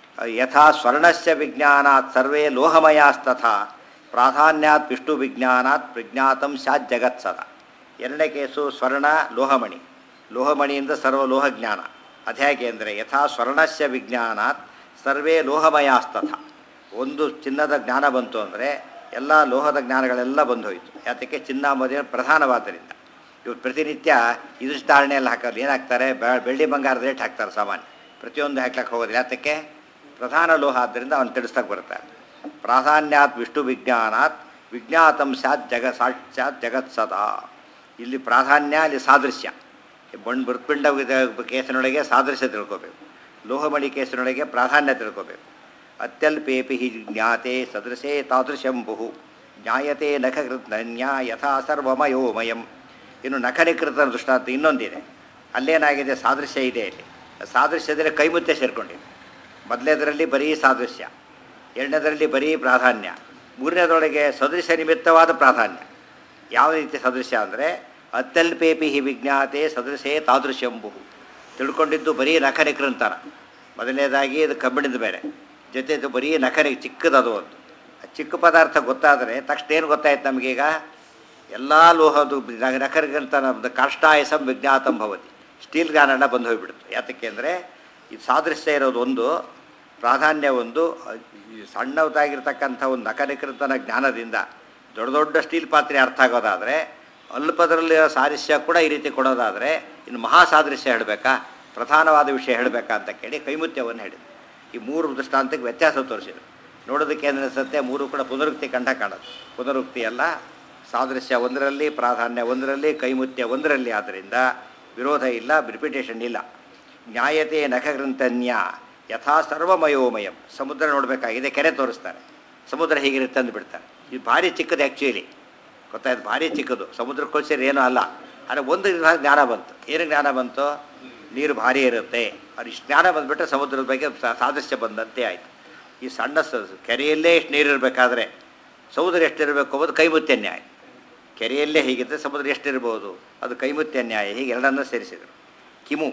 Speaker 1: ಯಥಾ ಸ್ವರ್ಣಸ್ಯ ವಿಜ್ಞಾನಾತ್ ಸರ್ವೇ ಲೋಹಮಯಾಸ್ತಥಾ ಪ್ರಾಧಾನ್ಯಾತ್ ವಿಷ್ಣು ವಿಜ್ಞಾನಾತ್ ಪ್ರಜ್ಞಾತಂ ಸ್ಯಾತ್ ಜಗತ್ ಸದಾ ಎರಡನೇ ಕೇಸು ಸ್ವರ್ಣ ಲೋಹಮಣಿ ಲೋಹಮಣಿಯಿಂದ ಸರ್ವ ಲೋಹ ಜ್ಞಾನ ಅದ್ಯಾಕೆ ಅಂದರೆ ಯಥಾ ಸ್ವರ್ಣಸ್ಯ ವಿಜ್ಞಾನಾತ್ ಸರ್ವೇ ಲೋಹಮಯಾಸ್ತಥ ಒಂದು ಚಿನ್ನದ ಜ್ಞಾನ ಬಂತು ಅಂದರೆ ಎಲ್ಲ ಲೋಹದ ಜ್ಞಾನಗಳೆಲ್ಲ ಬಂದು ಹೋಯಿತು ಯಾತಕ್ಕೆ ಚಿನ್ನ ಮೊದಲ ಪ್ರಧಾನವಾದ್ದರಿಂದ ಇವ್ರು ಪ್ರತಿನಿತ್ಯ ಇದು ಧಾರಣೆಯಲ್ಲಿ ಹಾಕೋದು ಏನಾಗ್ತಾರೆ ಬೆ- ಬೆಳ್ಳಿ ಬಂಗಾರದ ರೇಟ್ ಹಾಕ್ತಾರೆ ಸಾಮಾನ್ಯ ಪ್ರತಿಯೊಂದು ಹಾಕ್ಲಕ್ಕೆ ಹೋಗೋದು ಯಾತಕ್ಕೆ ಪ್ರಧಾನ ಲೋಹ ಆದ್ದರಿಂದ ಅವನು ತಿಳಿಸ್ತಕ್ಕೆ ಬರ್ತಾರೆ ಪ್ರಾಧಾನ್ಯಾತ್ ವಿಷ್ಣು ವಿಜ್ಞಾನಾತ್ ವಿಜ್ಞಾತಂ ಸ್ಯಾತ್ ಜಗ ಸಾಕ್ಷಾತ್ ಜಗತ್ ಸದಾ ಇಲ್ಲಿ ಪ್ರಾಧಾನ್ಯ ಅಲ್ಲಿ ಸಾದೃಶ್ಯ ಬಣ್ಣ ಮೃತ್ಪಿಂಡ ವಿಧ- ಕೇಸಿನೊಳಗೆ ಸಾದೃಶ್ಯ ತಿಳ್ಕೋಬೇಕು ಲೋಹಮಣಿ ಕೇಸಿನೊಳಗೆ ಪ್ರಾಧಾನ್ಯ ತಿಳ್ಕೋಬೇಕು ಅತ್ಯಲ್ಪೇಪಿ ಹಿ ಜ್ಞಾತೆ ಸದೃಶೇ ತಾದೃಶಂ ಬಹು ಜ್ಞಾಯತೆ ನಖಕೃತ್ನ್ಯ ಯಥಾ ಸರ್ವಮಯೋಮಯಂ ಇನ್ನು ನಖನಿಕೃತ ದೃಷ್ಟಾಂತ ಇನ್ನೊಂದಿದೆ ಅಲ್ಲೇನಾಗಿದೆ ಸಾದೃಶ್ಯ ಇದೆ ಇಲ್ಲಿ ಸಾದೃಶ್ಯದಲ್ಲಿ ಕೈಮುತ್ತೆ ಸೇರ್ಕೊಂಡಿದೆ ಮೊದಲನೇದರಲ್ಲಿ ಬರೀ ಸಾದೃಶ್ಯ ಎರಡನೇದರಲ್ಲಿ ಬರೀ ಪ್ರಾಧಾನ್ಯ ಮೂರನೇದರೊಳಗೆ ಸದೃಶ ನಿಮಿತ್ತವಾದ ಪ್ರಾಧಾನ್ಯ ಯಾವ ರೀತಿ ಸದೃಶ್ಯ ಅಂದರೆ ಅತ್ಯಲ್ಪೇಪಿ ಹಿ ವಿಜ್ಞಾತೆ ಸದೃಶೇ ತಾದೃಶ್ಯಂಬು ತಿಳ್ಕೊಂಡಿದ್ದು ಬರೀ ನಖನಿಕೃಂತನ ಮೊದಲನೇದಾಗಿ ಇದು ಕಬ್ಬಿಣದ ಬೇರೆ ಜೊತೆದು ಬರೀ ನಖನಿ ಚಿಕ್ಕದದು ಒಂದು ಆ ಚಿಕ್ಕ ಪದಾರ್ಥ ಗೊತ್ತಾದರೆ ತಕ್ಷಣ ಏನು ಗೊತ್ತಾಯ್ತು ನಮಗೀಗ ಎಲ್ಲ ಲೋಹದು ನಖರಿಗಂತ ನಮ್ಮದು ಕಾಷ್ಟಾಯಸಂ ವಿಜ್ಞಾತಂ ಭವತಿ ಸ್ಟೀಲ್ ಜ್ಞಾನ ಬಂದು ಹೋಗ್ಬಿಡ್ತು ಯಾತಕ್ಕೆ ಅಂದರೆ ಇದು ಸಾದೃಶ್ಯ ಇರೋದು ಒಂದು ಪ್ರಾಧಾನ್ಯ ಒಂದು ಈ ಸಣ್ಣದಾಗಿರ್ತಕ್ಕಂಥ ಒಂದು ನಖನಿಕೃತನ ಜ್ಞಾನದಿಂದ ದೊಡ್ಡ ದೊಡ್ಡ ಸ್ಟೀಲ್ ಪಾತ್ರೆ ಅರ್ಥ ಆಗೋದಾದರೆ ಅಲ್ಪದರಲ್ಲಿ ಸಾದೃಶ್ಯ ಕೂಡ ಈ ರೀತಿ ಕೊಡೋದಾದರೆ ಇನ್ನು ಮಹಾ ಸಾದೃಶ್ಯ ಹೇಳಬೇಕಾ ಪ್ರಧಾನವಾದ ವಿಷಯ ಹೇಳಬೇಕಾ ಅಂತ ಕೇಳಿ ಕೈಮುತ್ಯವನ್ನು ಹೇಳಿದ್ರು ಈ ಮೂರು ದೃಷ್ಟಾಂತಕ್ಕೆ ವ್ಯತ್ಯಾಸ ತೋರಿಸಿದ್ರು ನೋಡೋದಕ್ಕೆ ಏನು ಅನಿಸುತ್ತೆ ಮೂರು ಕೂಡ ಪುನರುಕ್ತಿ ಕಂಡ ಕಾಣುತ್ತೆ ಪುನರುಕ್ತಿ ಅಲ್ಲ ಸಾದೃಶ್ಯ ಒಂದರಲ್ಲಿ ಪ್ರಾಧಾನ್ಯ ಒಂದರಲ್ಲಿ ಕೈಮುತ್ಯ ಒಂದರಲ್ಲಿ ಆದ್ದರಿಂದ ವಿರೋಧ ಇಲ್ಲ ರಿಪಿಟೇಷನ್ ಇಲ್ಲ ನ್ಯಾಯತೆ ನಖಗ್ರಂಥನ್ಯ ಯಥಾ ಸರ್ವಮಯೋಮಯಂ ಸಮುದ್ರ ನೋಡಬೇಕಾಗಿದೆ ಕೆರೆ ತೋರಿಸ್ತಾರೆ ಸಮುದ್ರ ಹೀಗಿರುತ್ತೆ ಅಂದುಬಿಡ್ತಾರೆ ಇದು ಭಾರಿ ಚಿಕ್ಕದು ಆ್ಯಕ್ಚುಲಿ ಗೊತ್ತಾಯ್ತು ಭಾರಿ ಚಿಕ್ಕದು ಸಮುದ್ರಕ್ಕೆ ಸೇರಿ ಏನೂ ಅಲ್ಲ ಆದರೆ ಒಂದು ವಿಭಾಗ ಜ್ಞಾನ ಬಂತು ಏನು ಜ್ಞಾನ ಬಂತು ನೀರು ಭಾರಿ ಇರುತ್ತೆ ಅದು ಇಷ್ಟು ಜ್ಞಾನ ಬಂದುಬಿಟ್ರೆ ಸಮುದ್ರದ ಬಗ್ಗೆ ಸಾ- ಸಾದೃಶ್ಯ ಬಂದಂತೆ ಆಯಿತು ಈ ಸಣ್ಣ ಸ ಕೆರೆಯಲ್ಲೇ ಇಷ್ಟು ನೀರು ಇರಬೇಕಾದ್ರೆ ಸಮುದ್ರ ಎಷ್ಟಿರಬೇಕು ಅನ್ನೋದು ಕೈಮುತ್ಯ ನ್ಯಾಯ ಕೆರೆಯಲ್ಲೇ ಹೀಗಿದ್ದರೆ ಸಮುದ್ರ ಎಷ್ಟಿರ್ಬೋದು ಅದು ಕೈಮುತ್ಯ ನ್ಯಾಯ ಹೀಗೆ ಎರಡನ್ನೂ ಸೇರಿಸಿದರು ಕಿಮು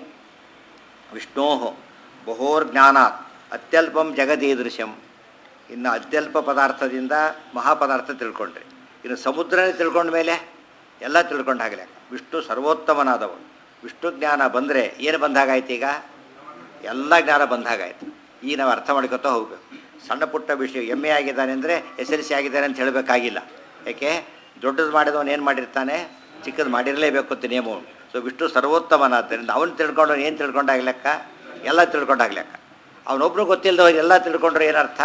Speaker 1: ವಿಷ್ಣೋ ಬಹೋರ್ಜ್ಞಾನಾತ್ ಅತ್ಯಲ್ಪಂ ಜಗದೀದೃಶ್ಯಂ ಇನ್ನು ಅತ್ಯಲ್ಪ ಪದಾರ್ಥದಿಂದ ಮಹಾಪದಾರ್ಥ ತಿಳ್ಕೊಂಡ್ರಿ ಇನ್ನು ಸಮುದ್ರನೇ ತಿಳ್ಕೊಂಡ ಮೇಲೆ ಎಲ್ಲ ತಿಳ್ಕೊಂಡು ಆಗಲೇ ವಿಷ್ಣು ಸರ್ವೋತ್ತಮನಾದವನು ವಿಷ್ಣು ಜ್ಞಾನ ಬಂದರೆ ಏನು ಬಂದಾಗಾಯ್ತು ಈಗ ಎಲ್ಲ ಜ್ಞಾನ ಬಂದಾಗಾಯ್ತು ಈಗ ನಾವು ಅರ್ಥ ಮಾಡ್ಕೊತಾ ಹೋಗಬೇಕು ಸಣ್ಣ ಪುಟ್ಟ ವಿಷಯ ಎಮ್ ಎ ಆಗಿದ್ದಾನೆ ಅಂದರೆ ಎಸ್ ಎಲ್ ಸಿ ಆಗಿದ್ದಾನೆ ಅಂತ ಹೇಳಬೇಕಾಗಿಲ್ಲ ಯಾಕೆ ದೊಡ್ಡದು ಮಾಡಿದವನು ಏನು ಮಾಡಿರ್ತಾನೆ ಚಿಕ್ಕದು ಮಾಡಿರಲೇಬೇಕು ಅಂತ ನಿಯಮ ಉಂಟು ಸೊ ವಿಷ್ಣು ಸರ್ವೋತ್ತಮನಾದ್ದರಿಂದ ಅವನು ತಿಳ್ಕೊಂಡು ಏನು ತಿಳ್ಕೊಂಡಾಗ್ಲೆಕ್ಕ ಎಲ್ಲ ತಿಳ್ಕೊಂಡಾಗ್ಲೆಕ್ಕ ಅವನೊಬ್ರು ಗೊತ್ತಿಲ್ಲದ ಎಲ್ಲ ತಿಳ್ಕೊಂಡ್ರೆ ಏನರ್ಥ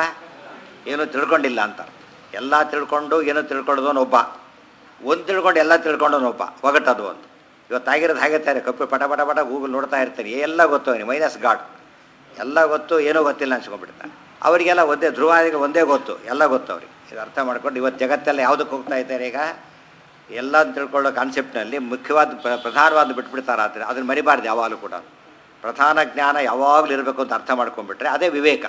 Speaker 1: ಏನೂ ತಿಳ್ಕೊಂಡಿಲ್ಲ ಅಂತ ಎಲ್ಲ ತಿಳ್ಕೊಂಡು ಏನೂ ತಿಳ್ಕೊಳ್ಳೋದವನು ಒಬ್ಬ ಒಂದು ತಿಳ್ಕೊಂಡು ಎಲ್ಲ ತಿಳ್ಕೊಂಡವನೊಬ್ಬ ಒಗಟದು ಒಂದು ಇವತ್ತಾಗಿರೋದು ಹಾಗೆ ತಾರೆ ಕಪ್ಪು ಪಟ ಪಟ ಪಟ ಗೂಗಲ್ ನೋಡ್ತಾ ಇರ್ತಾರೆ ಎಲ್ಲ ಗೊತ್ತು ಅವನಿಗೆ ಮೈನಸ್ ಗಾಡ್ ಎಲ್ಲ ಗೊತ್ತು ಏನೂ ಗೊತ್ತಿಲ್ಲ ಅನ್ಸ್ಕೊಂಡ್ಬಿಡ್ತಾನೆ ಅವರಿಗೆಲ್ಲ ಒಂದೇ ಧ್ರುವಾದಿಗೆ ಒಂದೇ ಗೊತ್ತು ಎಲ್ಲ ಗೊತ್ತು ಅವ್ರಿಗೆ ಇದು ಅರ್ಥ ಮಾಡ್ಕೊಂಡು ಇವತ್ತು ಜಗತ್ತೆಲ್ಲ ಯಾವುದಕ್ಕೆ ಹೋಗ್ತಾ ಇದ್ದಾರೆ ಈಗ ಎಲ್ಲ ತಿಳ್ಕೊಳ್ಳೋ ಕಾನ್ಸೆಪ್ಟ್ನಲ್ಲಿ ಮುಖ್ಯವಾದ ಪ್ರ- ಪ್ರಧಾನವಾದ ಬಿಟ್ಬಿಡ್ತಾರೆ ಆದರೆ ಅದನ್ನು ಮರಿಬಾರ್ದು ಯಾವಾಗಲೂ ಕೂಡ ಪ್ರಧಾನ ಜ್ಞಾನ ಯಾವಾಗಲೂ ಇರಬೇಕು ಅಂತ ಅರ್ಥ ಮಾಡ್ಕೊಂಡ್ಬಿಟ್ರೆ ಅದೇ ವಿವೇಕ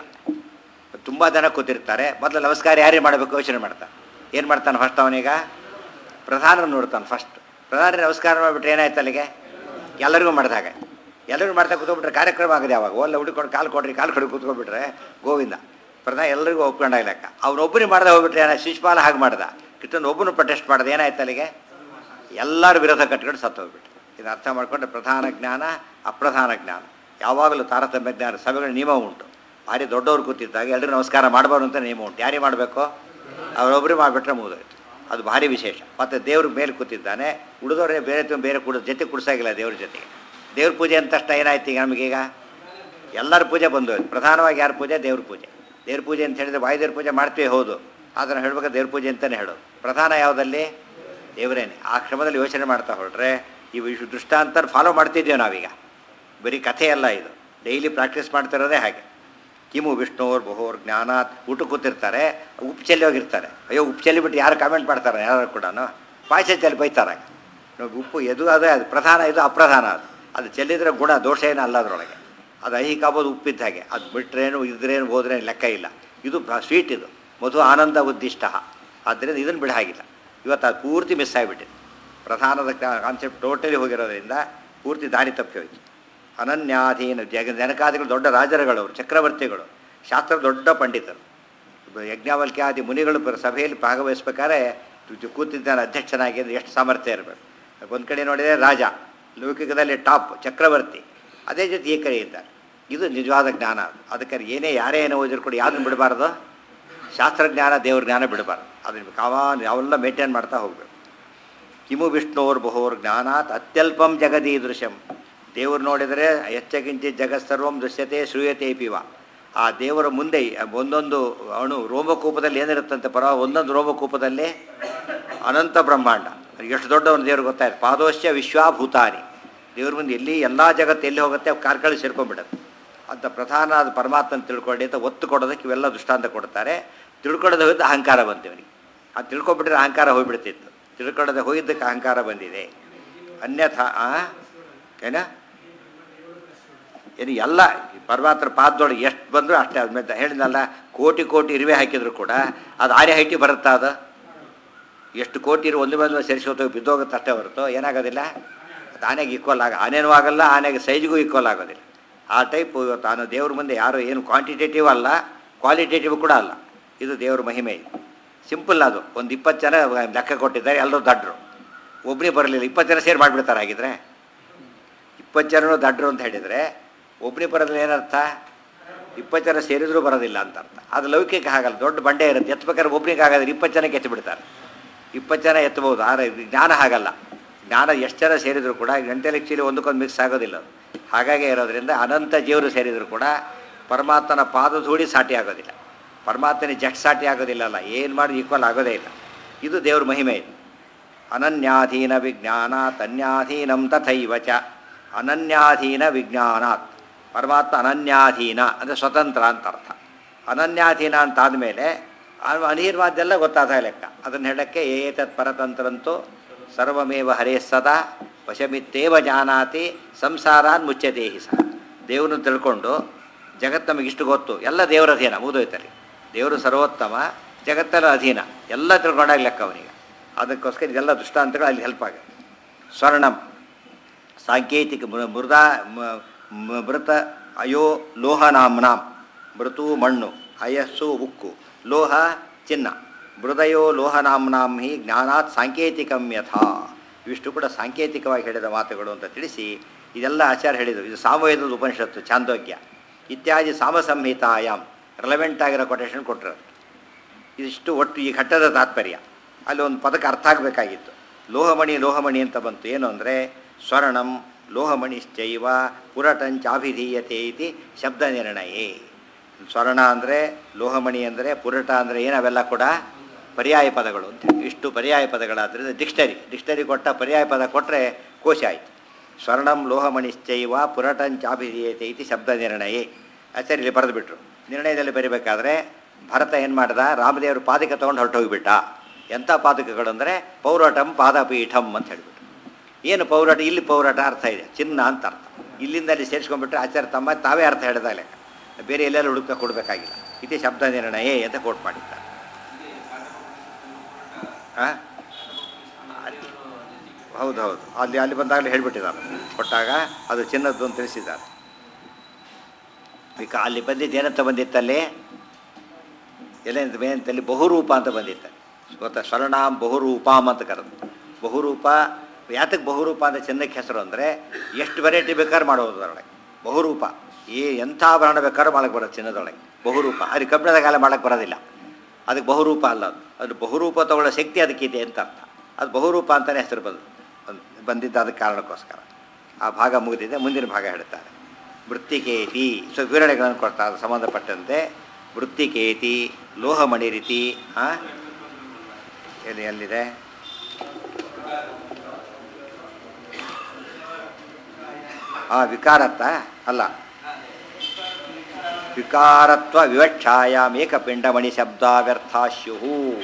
Speaker 1: ತುಂಬ ಜನ ಕೂತಿರ್ತಾರೆ ಮೊದಲು ನಮಸ್ಕಾರ ಯಾರಿಗೆ ಮಾಡಬೇಕು ಯೋಚನೆ ಮಾಡ್ತಾನೆ ಏನು ಮಾಡ್ತಾನೆ ಫಸ್ಟ್ ಅವನೀಗ ಪ್ರಧಾನ ನೋಡ್ತಾನೆ ಫಸ್ಟ್ ಪ್ರಧಾನ ನಮಸ್ಕಾರ ಮಾಡಿಬಿಟ್ರೆ ಏನಾಯ್ತು ಅಲ್ಲಿಗೆ ಎಲ್ಲರಿಗೂ ಮಾಡಿದಾಗ ಎಲ್ಲರಿಗೂ ಮಾಡ್ತಾ ಕೂತ್ಕೊಂಡ್ಬಿಟ್ರೆ ಕಾರ್ಯಕ್ರಮ ಆಗಿದೆ ಯಾವಾಗ ಒಲ್ಲ ಹುಡುಕೊಂಡು ಕಾಲು ಕೊಡ್ರಿ ಕಾಲು ಕೊಡಿ ಕೂತ್ಕೊಂಡ್ಬಿಟ್ರೆ ಗೋವಿಂದ ಪ್ರಧಾನ ಎಲ್ಲರಿಗೂ ಒಪ್ಕೊಂಡಾಗ ಲೆಕ್ಕ ಅವ್ನೊಬ್ಬನಿಗೆ ಮಾಡ್ದೆ ಹೋಗ್ಬಿಟ್ರೆ ಏನ ಶಿಶುಪಾಲ ಹಾಗೆ ಮಾಡ್ದ ಕಿಟ್ಟನ್ನು ಒಬ್ಬನು ಪ್ರೊಟೆಸ್ಟ್ ಮಾಡ್ದೆ ಏನಾಯ್ತು ಅಲ್ಲಿಗೆ ಎಲ್ಲರೂ ವಿರೋಧ ಕಟ್ಕೊಂಡು ಸತ್ತು ಹೋಗ್ಬಿಟ್ರು ಇದು ಅರ್ಥ ಮಾಡ್ಕೊಂಡ್ರೆ ಪ್ರಧಾನ ಜ್ಞಾನ ಅಪ್ರಧಾನ ಜ್ಞಾನ ಯಾವಾಗಲೂ ತಾರತಮ್ಯ ಜ್ಞಾನ ಸಭೆಗಳ ನಿಯಮ ಉಂಟು ಭಾರಿ ದೊಡ್ಡವ್ರು ಕೂತಿದ್ದಾಗ ಎಲ್ಲರೂ ನಮಸ್ಕಾರ ಮಾಡಬಾರ್ದು ಅಂತ ನಿಯಮ ಉಂಟು ಯಾರಿಗೆ ಮಾಡಬೇಕು ಅವರೊಬ್ಬರೇ ಮಾಡಿಬಿಟ್ರೆ ಮುಗಿದೋಯ್ತು ಅದು ಭಾರಿ ವಿಶೇಷ ಮತ್ತು ದೇವ್ರ ಮೇಲೆ ಕೂತಿದ್ದಾನೆ ಉಳಿದವ್ರೆ ಬೇರೆ ತುಂಬ ಬೇರೆ ಕೂಡ ಜೊತೆ ಕುಡ್ಸಾಗಿಲ್ಲ ದೇವ್ರ ಜೊತೆಗೆ ದೇವ್ರ ಪೂಜೆ ಅಂತ ತಕ್ಷಣ ಏನಾಯ್ತು ಈಗ ನಮಗೀಗ ಎಲ್ಲರ ಪೂಜೆ ಬಂದೋಯ್ತು ಪ್ರಧಾನವಾಗಿ ಯಾರ ಪೂಜೆ ದೇವ್ರ ಪೂಜೆ ದೇವ್ರ ಪೂಜೆ ಅಂತ ಹೇಳಿದ್ರೆ ವಾಯುದೇವ್ರ ಪೂಜೆ ಮಾಡ್ತೀವಿ ಹೌದು ಅದನ್ನು ಹೇಳ್ಬೇಕು ದೇವ್ರ ಪೂಜೆ ಅಂತಲೇ ಹೇಳೋದು ಪ್ರಧಾನ ಯಾವುದಲ್ಲಿ ದೇವರೇನೆ ಆ ಕ್ರಮದಲ್ಲಿ ಯೋಚನೆ ಮಾಡ್ತಾ ಹೊರಟ್ರೆ ಇವು ಇಷ್ಟು ದೃಷ್ಟಾಂತ ಫಾಲೋ ಮಾಡ್ತಿದ್ದೇವೆ ನಾವೀಗ ಬರೀ ಕಥೆ ಅಲ್ಲ ಇದು ಡೈಲಿ ಪ್ರಾಕ್ಟೀಸ್ ಮಾಡ್ತಿರೋದೇ ಹಾಗೆ ಕಿಮು ವಿಷ್ಣುವ್ರ ಬಹುರ್ ಜ್ಞಾನಾತ್ ಊಟ ಕೂತಿರ್ತಾರೆ ಉಪ್ಪು ಚೆಲ್ಲಿ ಹೋಗಿರ್ತಾರೆ ಅಯ್ಯೋ ಉಪ್ಪು ಚೆಲ್ಲಿ ಬಿಟ್ಟು ಯಾರು ಕಾಮೆಂಟ್ ಮಾಡ್ತಾರೆ ಯಾರು ಕೂಡ ಪಾಯಸ ಚೆಲ್ಲಿ ಬೈತಾರೆ ನೋಡಿ ಉಪ್ಪು ಎದು ಅದೇ ಅದು ಪ್ರಧಾನ ಇದು ಅಪ್ರಧಾನ ಅದು ಅದು ಚೆಲ್ಲಿದ್ರೆ ಗುಣ ದೋಷ ಏನು ಅಲ್ಲ ಅದರೊಳಗೆ ಅದು ಐಹಿಕ ಆಗೋದು ಉಪ್ಪಿದ್ದ ಹಾಗೆ ಅದು ಬಿಟ್ರೇನು ಇದ್ರೇನು ಹೋದ್ರೇನು ಲೆಕ್ಕ ಇಲ್ಲ ಇದು ಸ್ವೀಟ್ ಇದು ಮಧು ಆನಂದ ಉದ್ದಿಷ್ಟ ಆದ್ದರಿಂದ ಇದನ್ನು ಬಿಡ ಹಾಗಿಲ್ಲ ಇವತ್ತು ಅದು ಪೂರ್ತಿ ಮಿಸ್ ಆಗಿಬಿಟ್ಟಿದೆ ಪ್ರಧಾನದ ಕಾನ್ಸೆಪ್ಟ್ ಟೋಟಲಿ ಹೋಗಿರೋದ್ರಿಂದ ಪೂರ್ತಿ ದಾರಿ ತಪ್ಪಿ ಹೋಯ್ತು ಅನನ್ಯಾಧೀನ ಜಗ ಜನಕಾದಿಗಳು ದೊಡ್ಡ ರಾಜರುಗಳವರು ಚಕ್ರವರ್ತಿಗಳು ಶಾಸ್ತ್ರ ದೊಡ್ಡ ಪಂಡಿತರು ಬ- ಯಜ್ಞವಲ್ಕ್ಯಾದಿ ಮುನಿಗಳು ಬ- ಸಭೆಯಲ್ಲಿ ಭಾಗವಹಿಸ್ಬೇಕಾದ್ರೆ ತು- ಕೂತಿದ್ದಾನೆ ಅಧ್ಯಕ್ಷನಾಗಿ ಅಂದ್ರೆ ಎಷ್ಟು ಸಾಮರ್ಥ್ಯ ಇರಬೇಕು ಒಂದು ಕಡೆ ನೋಡಿದರೆ ರಾಜ ಲೌಕಿಕದಲ್ಲಿ ಟಾಪ್ ಚಕ್ರವರ್ತಿ ಅದೇ ಜೊತೆ ಈ ಕಡೆ ಇದ್ದಾರೆ ಇದು ನಿಜವಾದ ಜ್ಞಾನ ಅದು ಅದಕ್ಕೆ ಏನೇ ಯಾರೇ ಏನೋ ಓದಿದ್ರು ಕೂಡ ಯಾವುದನ್ನು ಬಿಡಬಾರ್ದು ಶಾಸ್ತ್ರಜ್ಞಾನ ದೇವ್ರ ಜ್ಞಾನ ಬಿಡಬಾರ್ದು ಅದನ್ನು ಕಾವಾನ್ ಯಾವೆಲ್ಲ ಮೇಂಟೈನ್ ಮಾಡ್ತಾ ಹೋಗಬೇಕು ಕಿಮು ವಿಷ್ಣುವ್ರ ಬಹುರ್ ಜ್ಞಾನಾತ್ ಅತ್ಯಲ್ಪಂ ಜಗದೀದೃಶಂ ದೇವರು ನೋಡಿದರೆ ಹೆಚ್ಚಗಿಂಚಿ ಜಗತ್ ಸರ್ವಂ ದೃಶ್ಯತೆ ಶ್ರೂಯತೆ ಪಿವ ಆ ದೇವರ ಮುಂದೆ ಒಂದೊಂದು ಅಣು ರೋಮಕೂಪದಲ್ಲಿ ಏನಿರುತ್ತಂತೆ ಪರ ಒಂದೊಂದು ರೋಮಕೂಪದಲ್ಲಿ ಅನಂತ ಬ್ರಹ್ಮಾಂಡ ಎಷ್ಟು ದೊಡ್ಡವನು ದೇವ್ರು ಗೊತ್ತಾಯ್ತು ಪಾದೋಶ್ಯ ವಿಶ್ವಾಭೂತಾನಿ ದೇವ್ರ ಮುಂದೆ ಎಲ್ಲಿ ಎಲ್ಲ ಜಗತ್ತು ಎಲ್ಲಿ ಹೋಗುತ್ತೆ ಅವು ಕಾರ್ಕಳಿ ಸೇರ್ಕೊಂಡ್ಬಿಡುತ್ತೆ ಅಂತ ಪ್ರಧಾನ ಆದ ಪರಮಾತ್ಮನ ತಿಳ್ಕೊಳ್ಳಿ ಅಂತ ಒತ್ತು ಕೊಡೋದಕ್ಕೆ ಇವೆಲ್ಲ ದೃಷ್ಟಾಂತ ಕೊಡ್ತಾರೆ ತಿಳ್ಕೊಳ್ಳೋದು ಹೋಗಿದ್ದು ಅಹಂಕಾರ ಬಂತು ಇವನಿಗೆ ಅದು ತಿಳ್ಕೊಬಿಟ್ರೆ ಅಹಂಕಾರ ಹೋಗ್ಬಿಡ್ತಿತ್ತು ತಿಳ್ಕೊಳ್ಳೋದೆ ಹೋಗಿದ್ದಕ್ಕೆ ಅಹಂಕಾರ ಬಂದಿದೆ ಅನ್ಯಥಾ ಆ? ಏನ ಏನು ಎಲ್ಲ ಈ ಪರಮಾತ್ಮ ಪಾದದೊಳಗೆ ಎಷ್ಟು ಬಂದರೂ ಅಷ್ಟೇ ಆದ್ಮೇಲೆ ಹೇಳಿದ್ನಲ್ಲ ಕೋಟಿ ಕೋಟಿ ಇರುವೆ ಹಾಕಿದ್ರು ಕೂಡ ಅದು ಆನೆ ಹೈಟಿ ಬರುತ್ತಾ ಅದು ಎಷ್ಟು ಕೋಟಿ ಇರು ಒಂದು ಮೇಲೆ ಸೇರಿಸ್ಕೊತ ಬಿದ್ದೋಗುತ್ತೆ ಅಷ್ಟೇ ಹೊರತು ಏನಾಗೋದಿಲ್ಲ ಅದು ಆನೆಗೆ ಈಕ್ವಲ್ ಆಗ ಆನೆನೂ ಆಗಲ್ಲ ಆನೆಗೆ ಸೈಜ್ಗೂ ಈಕ್ವಲ್ ಆಗೋದಿಲ್ಲ ಆ ಟೈಪ್ ಇವತ್ತು ನಾನು ದೇವ್ರ ಮುಂದೆ ಯಾರು ಏನು ಕ್ವಾಂಟಿಟೇಟಿವ್ ಅಲ್ಲ ಕ್ವಾಲಿಟೇಟಿವ್ ಕೂಡ ಅಲ್ಲ ಇದು ದೇವ್ರ ಮಹಿಮೆ ಇದು ಸಿಂಪಲ್ ಅದು ಒಂದು ಇಪ್ಪತ್ತು ಜನ ಲೆಕ್ಕ ಕೊಟ್ಟಿದ್ದಾರೆ ಎಲ್ಲರೂ ದಡ್ರು ಒಬ್ಬನೇ ಬರಲಿಲ್ಲ ಇಪ್ಪತ್ತು ಜನ ಸೇರಿ ಮಾಡಿಬಿಡ್ತಾರೆ ಹಾಗಿದ್ರೆ ಇಪ್ಪತ್ತು ಜನರು ದಡ್ರು ಅಂತ ಹೇಳಿದರೆ ಒಬ್ಬನೇ ಬರೋದ್ರೆ ಏನರ್ಥ ಇಪ್ಪತ್ತು ಜನ ಸೇರಿದರೂ ಬರೋದಿಲ್ಲ ಅಂತ ಅರ್ಥ ಅದು ಲೌಕಿಕ ಆಗಲ್ಲ ದೊಡ್ಡ ಬಂಡೆ ಇರುತ್ತೆ ಎತ್ತಬೇಕಾದ್ರೆ ಒಬ್ಬನಿಗೆ ಆಗೋದ್ರೆ ಇಪ್ಪತ್ತು ಜನಕ್ಕೆ ಎತ್ತಿ ಬಿಡ್ತಾರೆ ಇಪ್ಪತ್ತು ಜನ ಎತ್ತಬಹುದು ಆದರೆ ಇದು ಜ್ಞಾನ ಹಾಗಲ್ಲ ಜ್ಞಾನ ಎಷ್ಟು ಜನ ಸೇರಿದರೂ ಕೂಡ ಇಂಟೆಲೆಕ್ಚುಲಿ ಒಂದಕ್ಕೊಂದು ಮಿಕ್ಸ್ ಆಗೋದಿಲ್ಲ ಅದು ಹಾಗಾಗಿ ಇರೋದ್ರಿಂದ ಅನಂತ ಜೀವರು ಸೇರಿದರೂ ಕೂಡ ಪರಮಾತ್ಮನ ಪಾದ ಧೂಳಿ ಸಾಟಿ ಆಗೋದಿಲ್ಲ ಪರಮಾತ್ಮನ ಜಟ್ ಸಾಟಿ ಆಗೋದಿಲ್ಲ ಅಲ್ಲ ಏನು ಮಾಡಿ ಈಕ್ವಲ್ ಆಗೋದೇ ಇಲ್ಲ ಇದು ದೇವ್ರ ಮಹಿಮೆ ಇದು ಅನನ್ಯಾಧೀನ ವಿಜ್ಞಾನಾತ್ ಅನ್ಯಾಧೀನಂ ತಥೈವ ಚ ಅನನ್ಯಾಧೀನ ವಿಜ್ಞಾನಾತ್ ಪರಮಾತ್ಮ ಅನನ್ಯಾಧೀನ ಅಂದರೆ ಸ್ವತಂತ್ರ ಅಂತ ಅರ್ಥ ಅನನ್ಯಾಧೀನ ಅಂತ ಆದಮೇಲೆ ಅನಿರ್ವಾದ್ದೆಲ್ಲ ಗೊತ್ತಾದ ಲೆಕ್ಕ ಅದನ್ನು ಹೇಳಕ್ಕೆ ಏತತ್ ಪರತಂತ್ರಂತೂ ಸರ್ವಮೇವ ಹರೇ ಸದಾ ವಶಮಿತ್ತೇವ ಜಾನಾತಿ ಸಂಸಾರಾನ್ ಮುಚ್ಚದೇಹಿ ಸಹ ದೇವ್ರನ್ನ ತಿಳ್ಕೊಂಡು ಜಗತ್ತು ನಮಗೆ ಇಷ್ಟು ಗೊತ್ತು ಎಲ್ಲ ದೇವರ ಅಧೀನ ಮುಗಿದೋಯ್ತಲ್ಲಿ ದೇವರು ಸರ್ವೋತ್ತಮ ಜಗತ್ತೆಲ್ಲ ಅಧೀನ ಎಲ್ಲ ತಿಳ್ಕೊಂಡಾಗ ಲೆಕ್ಕ ಅವನಿಗೆ ಅದಕ್ಕೋಸ್ಕರ ಇದೆಲ್ಲ ದೃಷ್ಟಾಂತಗಳು ಅಲ್ಲಿ ಹೆಲ್ಪ್ ಆಗುತ್ತೆ ಸ್ವರ್ಣಂ ಸಾಂಕೇತಿಕ ಮೃ- ಮೃದ ಮ- ಮ- ಮೃತ ಅಯೋ ಲೋಹನಾಮ್ನಾಂ ಮೃತು ಮಣ್ಣು ಅಯಸ್ಸು ಉಕ್ಕು ಲೋಹ ಚಿನ್ನ ಮೃದಯೋ ಲೋಹನಾಮ್ನಾಂ ಹಿ ಜ್ಞಾನಾತ್ ಸಾಂಕೇತಿಕಂ ಯಥಾ ಇವಿಷ್ಟು ಕೂಡ ಸಾಂಕೇತಿಕವಾಗಿ ಹೇಳಿದ ಮಾತುಗಳು ಅಂತ ತಿಳಿಸಿ ಇದೆಲ್ಲ ಆಚಾರ್ಯ ಹೇಳಿದರು ಇದು ಸಾಮವೇದದ ಉಪನಿಷತ್ತು ಚಾಂದೋಗ್ಯ ಇತ್ಯಾದಿ ಸಾಮಸಂಹಿತಾಯಾಮ್ ರಿಲೆವೆಂಟ್ ಆಗಿರೋ ಕೊಟೇಶನ್ ಕೊಟ್ಟರು ಇದಿಷ್ಟು ಒಟ್ಟು ಈ ಘಟ್ಟದ ತಾತ್ಪರ್ಯ ಅಲ್ಲಿ ಒಂದು ಪದಕ್ಕೆ ಅರ್ಥ ಆಗಬೇಕಾಗಿತ್ತು ಲೋಹಮಣಿ ಲೋಹಮಣಿ ಅಂತ ಬಂತು ಏನು ಅಂದರೆ ಸ್ವರ್ಣಂ ಲೋಹಮಣಿಶ್ಚೈವ ಪುರಟಂಚಾಭಿಧೀಯತೆ ಇತಿ ಶಬ್ದ ನಿರ್ಣಯೇ ಸ್ವರ್ಣ ಅಂದರೆ ಲೋಹಮಣಿ ಅಂದರೆ ಪುರಟ ಅಂದರೆ ಏನು ಅವೆಲ್ಲ ಕೂಡ ಪರ್ಯಾಯ ಪದಗಳು ಅಂತ ಇಷ್ಟು ಪರ್ಯಾಯ ಪದಗಳಾದ್ದರಿಂದ ಡಿಕ್ಷನರಿ ಡಿಕ್ಷನರಿ ಕೊಟ್ಟ ಪರ್ಯಾಯ ಪದ ಕೊಟ್ಟರೆ ಕೋಶ ಆಯಿತು ಸ್ವರ್ಣಂ ಲೋಹಮಣಿಶ್ಚೈವ ಪುರಟಂಚಾಭಿಧೀಯತೆ ಇತಿ ಶಬ್ದ ನಿರ್ಣಯ ಆಚಾರ್ಯ ಇಲ್ಲಿ ಬರೆದುಬಿಟ್ರು ನಿರ್ಣಯದಲ್ಲಿ ಬರೀಬೇಕಾದ್ರೆ ಭರತ ಏನು ಮಾಡ್ದ ರಾಮದೇವರು ಪಾದಕ ತೊಗೊಂಡು ಹೊರಟು ಹೋಗಿಬಿಟ್ಟ ಎಂಥ ಪಾದಕಗಳು ಅಂದರೆ ಪೌರಟಂ ಪಾದಪೀಠಂ ಅಂತ ಹೇಳಿಬಿಟ್ಟು ಏನು ಪೌರಾಟ ಇಲ್ಲಿ ಪೌರಾಟ ಅರ್ಥ ಇದೆ ಚಿನ್ನ ಅಂತ ಅರ್ಥ ಇಲ್ಲಿಂದ ಅಲ್ಲಿ ಸೇರಿಸ್ಕೊಂಡ್ಬಿಟ್ರೆ ಆಚಾರ್ಯ ತಮ್ಮ ತಾವೇ ಅರ್ಥ ಹೇಳಿದ ಲೆಕ್ಕ ಬೇರೆ ಎಲ್ಲೆಲ್ಲ ಹುಡುಕ ಕೊಡಬೇಕಾಗಿಲ್ಲ ಇತಿ ಶಬ್ದ ನಿರ್ಣಯ ಅಂತ ಕೋಟ್ ಮಾಡಿದ್ದಾರೆ ಆ? ಅಲ್ಲಿ- ಹೌದು ಹೌದು ಅಲ್ಲಿ ಅಲ್ಲಿ ಬಂದಾಗಲೇ ಹೇಳ್ಬಿಟ್ಟಿದ್ದಾರೆ ಕೊಟ್ಟಾಗ ಅದು ಚಿನ್ನದ್ದು ಅಂತ ತಿಳಿಸಿದ್ದಾರೆ ಈಗ ಅಲ್ಲಿ ಬಂದಿದ್ದು ಏನಂತ ಬಂದಿತ್ತಲ್ಲಿ ಎಲ್ಲೇನಂತ ಬೇನಂತಲ್ಲಿ ಬಹುರೂಪ ಅಂತ ಬಂದಿತ್ತು ಗೊತ್ತಾ ಸ್ವರ್ಣಾಂ ಬಹುರೂಪಾಂ ಅಂತ ಕರೆದು ಬಹುರೂಪ ಯಾತಕ್ಕೆ ಬಹುರೂಪ ಅಂತ ಚೆನ್ನಕ್ಕೆ ಹೆಸರು ಅಂದರೆ ಎಷ್ಟು ವೆರೈಟಿ ಬೇಕಾದ್ರೆ ಮಾಡ್ಬೋದು ಅದರೊಳಗೆ ಬಹುರೂಪ ಈ ಎಂಥ ಆಭರಣ ಬೇಕಾದ್ರೂ ಮಾಡಕ್ಕೆ ಬರೋದು ಚಿನ್ನದೊಳಗೆ ಬಹುರೂಪ ಅದು ಕಬ್ಬಿಣದ ಕಾಲ ಮಾಡಕ್ಕೆ ಬರೋದಿಲ್ಲ ಅದಕ್ಕೆ ಬಹುರೂಪ ಅಲ್ಲ ಅದು ಅದು ಬಹುರೂಪ ತಗೊಳ್ಳೋ ಶಕ್ತಿ ಅದಕ್ಕಿದೆ ಅಂತ ಅರ್ಥ ಅದು ಬಹುರೂಪ ಅಂತಲೇ ಹೆಸರು ಬಂದು ಬಂದಿದ್ದು ಅದಕ್ಕೆ ಕಾರಣಕ್ಕೋಸ್ಕರ ಆ ಭಾಗ ಮುಗಿದಿದೆ ಮುಂದಿನ ಭಾಗ ಹೇಳ್ತಾರೆ ವೃತ್ತಿಕೇತಿ ಸೊ ವಿವರಣೆಗಳನ್ನು ಕೊಡ್ತಾರೆ ಅದು ಸಂಬಂಧಪಟ್ಟಂತೆ ವೃತ್ತಿಕೇತಿ ಲೋಹಮಣಿ ರೀತಿ ಆ? ಎಲ್ಲಿ ಎಲ್ಲಿದೆ ಆ ವಿಕಾರತ್ತ ಅಲ್ಲ ವಿಕಾರತ್ವ ವಿವಕ್ಷಾಯಾಮ್ ಏಕಪಿಂಡಮಣಿ ಶಬ್ದ ವ್ಯರ್ಥಾಶ್ಯು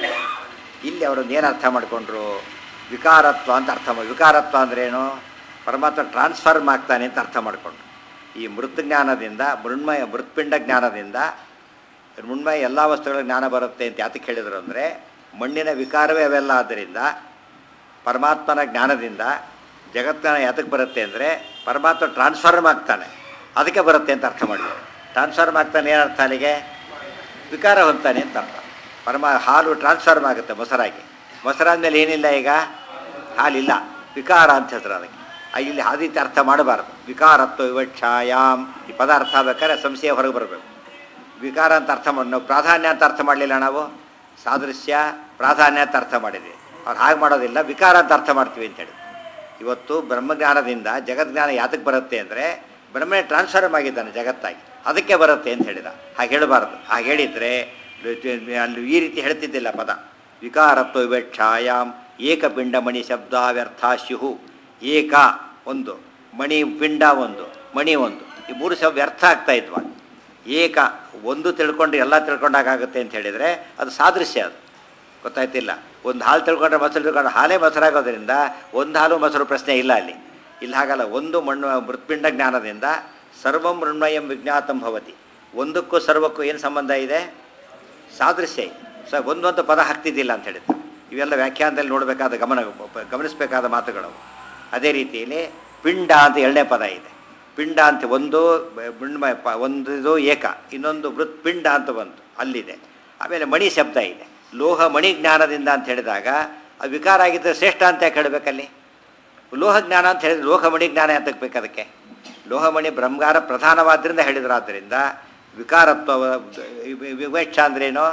Speaker 1: ಇಲ್ಲಿ ಅವರೊಂದು ಏನು ಅರ್ಥ ಮಾಡಿಕೊಂಡ್ರು ವಿಕಾರತ್ವ ಅಂತ ಅರ್ಥ ಮಾಡಿ ವಿಕಾರತ್ವ ಅಂದ್ರೇನು ಪರಮಾತ್ಮ ಟ್ರಾನ್ಸ್ಫರ್ಮ್ ಆಗ್ತಾನೆ ಅಂತ ಅರ್ಥ ಮಾಡಿಕೊಂಡ್ರು ಈ ಮೃತ್ ಜ್ಞಾನದಿಂದ ಮೃಣ್ಮಯ ಮೃತ್ಪಿಂಡ ಜ್ಞಾನದಿಂದ ಮೃಣ್ಮಯ ಎಲ್ಲ ವಸ್ತುಗಳ ಜ್ಞಾನ ಬರುತ್ತೆ ಅಂತ ಯಾತಕ್ಕೆ ಹೇಳಿದ್ರು ಅಂದರೆ ಮಣ್ಣಿನ ವಿಕಾರವೇ ಅವೆಲ್ಲ ಆದ್ದರಿಂದ ಪರಮಾತ್ಮನ ಜ್ಞಾನದಿಂದ ಜಗತ್ತಿನ ಯಾತಕ್ಕೆ ಬರುತ್ತೆ ಅಂದರೆ ಪರಮಾತ್ಮ ಟ್ರಾನ್ಸ್ಫರ್ಮ್ ಆಗ್ತಾನೆ ಅದಕ್ಕೆ ಬರುತ್ತೆ ಅಂತ ಅರ್ಥ ಮಾಡಿದ್ರು ಟ್ರಾನ್ಸ್ಫರ್ಮ್ ಆಗ್ತಾನೆ ಏನರ್ಥ ಅಲ್ಲಿಗೆ ವಿಕಾರ ಹೊಂದ್ತಾನೆ ಅಂತ ಅರ್ಥ ಪರಮ ಹಾಲು ಟ್ರಾನ್ಸ್ಫರ್ಮ್ ಆಗುತ್ತೆ ಮೊಸರಾಗಿ ಮೊಸರಾದ್ಮೇಲೆ ಏನಿಲ್ಲ ಈಗ ಹಾಲಿಲ್ಲ ವಿಕಾರ ಅಂತ ಹೆಸರು ಅದಕ್ಕೆ ಆ ಇಲ್ಲಿ ಆ ರೀತಿ ಅರ್ಥ ಮಾಡಬಾರ್ದು ವಿಕಾರತ್ವ ವಿವಕ್ಷಾಯಾಮ್ ಈ ಪದ ಅರ್ಥ ಆಗ್ಬೇಕಾದ್ರೆ ಸಂಶಯ ಹೊರಗೆ ಬರಬೇಕು ವಿಕಾರ ಅಂತ ಅರ್ಥ ಮಾಡಿ ನಾವು ಪ್ರಾಧಾನ್ಯ ಅಂತ ಅರ್ಥ ಮಾಡಲಿಲ್ಲ ನಾವು ಸಾದೃಶ್ಯ ಪ್ರಾಧಾನ್ಯ ಅಂತ ಅರ್ಥ ಮಾಡಿದ್ವಿ ಅವ್ರು ಹಾಗೆ ಮಾಡೋದಿಲ್ಲ ವಿಕಾರ ಅಂತ ಅರ್ಥ ಮಾಡ್ತೀವಿ ಅಂತೇಳಿ ಇವತ್ತು ಬ್ರಹ್ಮಜ್ಞಾನದಿಂದ ಜಗಜ್ಞಾನ ಯಾತಕ್ಕೆ ಬರುತ್ತೆ ಅಂದರೆ ಬ್ರಹ್ಮನೇ ಟ್ರಾನ್ಸ್ಫರ್ಮ್ ಆಗಿದ್ದಾನೆ ಜಗತ್ತಾಗಿ ಅದಕ್ಕೆ ಬರುತ್ತೆ ಅಂತ ಹೇಳಿದ ಹಾಗೆ ಹೇಳಬಾರ್ದು ಹಾಗೆ ಹೇಳಿದರೆ ಅಲ್ಲಿ ಈ ರೀತಿ ಹೇಳ್ತಿದ್ದಿಲ್ಲ ಪದ ವಿಕಾರತ್ವ ವಿವಕ್ಷಾಯಾಮ್ ಏಕಪಿಂಡಮಣಿ ಶಬ್ದ ವ್ಯರ್ಥಾಶ್ಯು ಏಕ ಒಂದು ಮಣಿ ಪಿಂಡ ಒಂದು ಮಣಿ ಒಂದು ಈ ಮೂರು ಶಬ್ದ ವ್ಯರ್ಥ ಆಗ್ತಾ ಇದ್ವ ಏಕ ಒಂದು ತಿಳ್ಕೊಂಡು ಎಲ್ಲ ತಿಳ್ಕೊಂಡಾಗುತ್ತೆ ಅಂತ ಹೇಳಿದರೆ ಅದು ಸಾದೃಶ್ಯ ಅದು ಗೊತ್ತಾಯ್ತಿಲ್ಲ ಒಂದು ಹಾಲು ತಿಳ್ಕೊಂಡ್ರೆ ಮೊಸರು ತಿಳ್ಕೊಂಡ್ರೆ ಹಾಲೇ ಮೊಸರಾಗೋದ್ರಿಂದ ಒಂದು ಹಾಲು ಮೊಸರು ಪ್ರಶ್ನೆ ಇಲ್ಲ ಅಲ್ಲಿ ಇಲ್ಲಿ ಹಾಗಲ್ಲ ಒಂದು ಮಣ್ಣು ಮೃತ್ಪಿಂಡ ಜ್ಞಾನದಿಂದ ಸರ್ವಂ ಮೃಣ್ಮಯಂ ವಿಜ್ಞಾತಂ ಭವತಿ ಒಂದಕ್ಕೂ ಸರ್ವಕ್ಕೂ ಏನು ಸಂಬಂಧ ಇದೆ ಸಾದೃಶ್ಯ ಇದೆ ಸ ಒಂದೊಂದು ಪದ ಹಾಕ್ತಿದ್ದಿಲ್ಲ ಅಂತ ಹೇಳಿದ್ದ ಇವೆಲ್ಲ ವ್ಯಾಖ್ಯಾನದಲ್ಲಿ ನೋಡಬೇಕಾದ ಗಮನ ಗಮನಿಸಬೇಕಾದ ಮಾತುಗಳು ಅದೇ ರೀತಿಯಲ್ಲಿ ಪಿಂಡ ಅಂತ ಎರಡನೇ ಪದ ಇದೆ ಪಿಂಡ ಅಂತ ಒಂದು ಮೃಣ್ಮಯ ಪ ಒಂದು ಏಕ ಇನ್ನೊಂದು ಮೃತ್ಪಿಂಡ ಅಂತ ಬಂತು ಅಲ್ಲಿದೆ ಆಮೇಲೆ ಮಣಿ ಶಬ್ದ ಇದೆ ಲೋಹ ಮಣಿ ಜ್ಞಾನದಿಂದ ಅಂತ ಹೇಳಿದಾಗ ಅದು ವಿಕಾರ ಆಗಿದ್ದರೆ ಶ್ರೇಷ್ಠ ಅಂತ ಯಾಕೆ ಹೇಳಬೇಕಲ್ಲಿ ಲೋಹ ಜ್ಞಾನ ಅಂತ ಹೇಳಿದ್ರೆ ಲೋಹಮಣಿ ಜ್ಞಾನ ಅಂತ ಬೇಕು ಅದಕ್ಕೆ ಲೋಹಮಣಿ ಬ್ರಹ್ಮಗಾರ ಪ್ರಧಾನವಾದ್ದರಿಂದ ಹೇಳಿದ್ರು ಆದ್ದರಿಂದ ವಿಕಾರತ್ವ ವಿ- ವಿವೇಕ್ಷ ಅಂದ್ರೇನು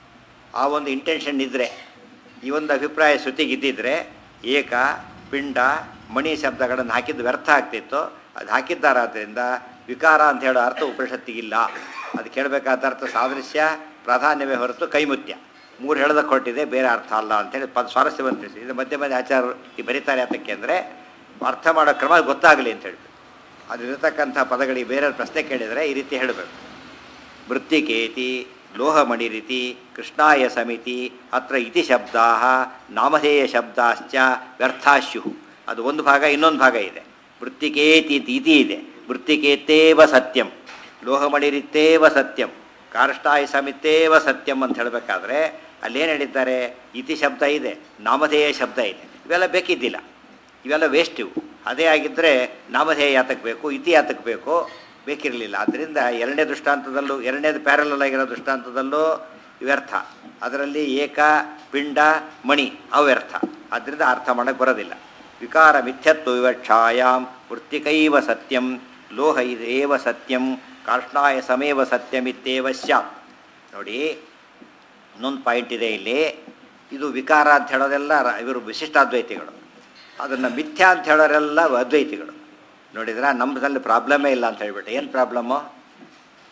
Speaker 1: ಆ ಒಂದು ಇಂಟೆನ್ಷನ್ ಇದ್ದರೆ ಈ ಒಂದು ಅಭಿಪ್ರಾಯ ಶ್ರುತಿಗಿದ್ದಿದ್ರೆ ಏಕ ಪಿಂಡ ಮಣಿ ಶಬ್ದಗಳನ್ನು ಹಾಕಿದ್ದು ವ್ಯರ್ಥ ಆಗ್ತಿತ್ತು ಅದು ಹಾಕಿದ್ದಾರಾದ್ದರಿಂದ ವಿಕಾರ ಅಂತ ಹೇಳೋ ಅರ್ಥ ಉಪನಿಷತ್ತಿಗಿಲ್ಲ ಅದು ಕೇಳಬೇಕಾದ ಅರ್ಥ ಸಾದೃಶ್ಯ ಪ್ರಾಧಾನ್ಯವೇ ಹೊರತು ಕೈಮುತ್ಯ ಮೂರು ಹೇಳೋದಕ್ಕೆ ಹೊರಟಿದೆ ಬೇರೆ ಅರ್ಥ ಅಲ್ಲ ಅಂತೇಳಿ ಪದ ಸ್ವಾರಸ್ಯವನ್ನು ತಿಳಿಸಿ ಇದು ಮಧ್ಯೆ ಮಧ್ಯೆ ಆಚಾರ್ಯರು ಈ ಬರೀತಾರೆ ಅದಕ್ಕೆ ಅಂದರೆ ಅರ್ಥ ಮಾಡೋ ಕ್ರಮ ಗೊತ್ತಾಗಲಿ ಅಂತ ಹೇಳ್ಬಿಟ್ಟು ಅದಿರತಕ್ಕಂಥ ಪದಗಳಿಗೆ ಬೇರೆ ಪ್ರಶ್ನೆ ಕೇಳಿದರೆ ಈ ರೀತಿ ಹೇಳಬೇಕು ವೃತ್ತಿಕೇತಿ ಲೋಹಮಣಿ ರೀತಿ ಕೃಷ್ಣಾಯ ಸಮಿತಿ ಅತ್ರ ಇತಿ ಶಬ್ದಾ ನಾಮಧೇಯ ಶಬ್ದಾಶ್ಚ ವ್ಯರ್ಥಾಶ್ಯು ಅದು ಒಂದು ಭಾಗ ಇನ್ನೊಂದು ಭಾಗ ಇದೆ ವೃತ್ತಿಕೇತಿ ಇತಿ ಇತಿ ಇದೆ ವೃತ್ತಿಕೇತೇವ ಸತ್ಯಂ ಲೋಹಮಣಿರಿತ್ತೇವ ಸತ್ಯಂ ಕಾರಷ್ಟಾಯ ಸಮಿತೇವ ಸತ್ಯಂ ಅಂತ ಹೇಳಬೇಕಾದ್ರೆ ಅಲ್ಲೇನು ಹೇಳಿದ್ದಾರೆ ಇತಿ ಶಬ್ದ ಇದೆ ನಾಮಧೇಯ ಶಬ್ದ ಇದೆ ಇವೆಲ್ಲ ಬೇಕಿದ್ದಿಲ್ಲ ಇವೆಲ್ಲ ವೇಸ್ಟ್ ಇವು ಅದೇ ಆಗಿದ್ದರೆ ನಾಮಧೇಯ ಯಾತಕ್ಕೆ ಬೇಕು ಇತಿ ಯಾತಕ್ಕೆ ಬೇಕು ಬೇಕಿರಲಿಲ್ಲ ಆದ್ದರಿಂದ ಎರಡನೇ ದೃಷ್ಟಾಂತದಲ್ಲೂ ಎರಡನೇದು ಪ್ಯಾರಲಲ್ ಆಗಿರೋ ದೃಷ್ಟಾಂತದಲ್ಲೂ ವ್ಯರ್ಥ ಅದರಲ್ಲಿ ಏಕ ಪಿಂಡ ಮಣಿ ಅವ್ಯರ್ಥ ಆದ್ದರಿಂದ ಅರ್ಥ ಮಾಡೋಕ್ಕೆ ಬರೋದಿಲ್ಲ ವಿಕಾರ ಮಿಥ್ಯತ್ವ ವಿವಕ್ಷಾಯಾಮ್ ವೃತ್ತಿಕೈವ ಸತ್ಯಂ ಲೋಹ ಇದೇವ ಸತ್ಯಂ ಕಾಷ್ಣಾಯ ಸಮೇವ ಸತ್ಯಮಿತ್ತೇವ ಸ್ಯಾತ್ ನೋಡಿ ಇನ್ನೊಂದು ಪಾಯಿಂಟ್ ಇದೆ ಇಲ್ಲಿ ಇದು ವಿಕಾರ ಅಂತ ಹೇಳೋದೆಲ್ಲ ರ- ಇವರು ವಿಶಿಷ್ಟಾದ್ವೈತಿಗಳು ಅದನ್ನು ಮಿಥ್ಯಾ ಅಂತ ಹೇಳೋರೆಲ್ಲ ಅದ್ವೈತಿಗಳು ನೋಡಿದ್ರೆ ನಮ್ಮದಲ್ಲಿ ಪ್ರಾಬ್ಲಮೇ ಇಲ್ಲ ಅಂತ ಹೇಳ್ಬಿಟ್ಟು ಏನು ಪ್ರಾಬ್ಲಮ್ಮು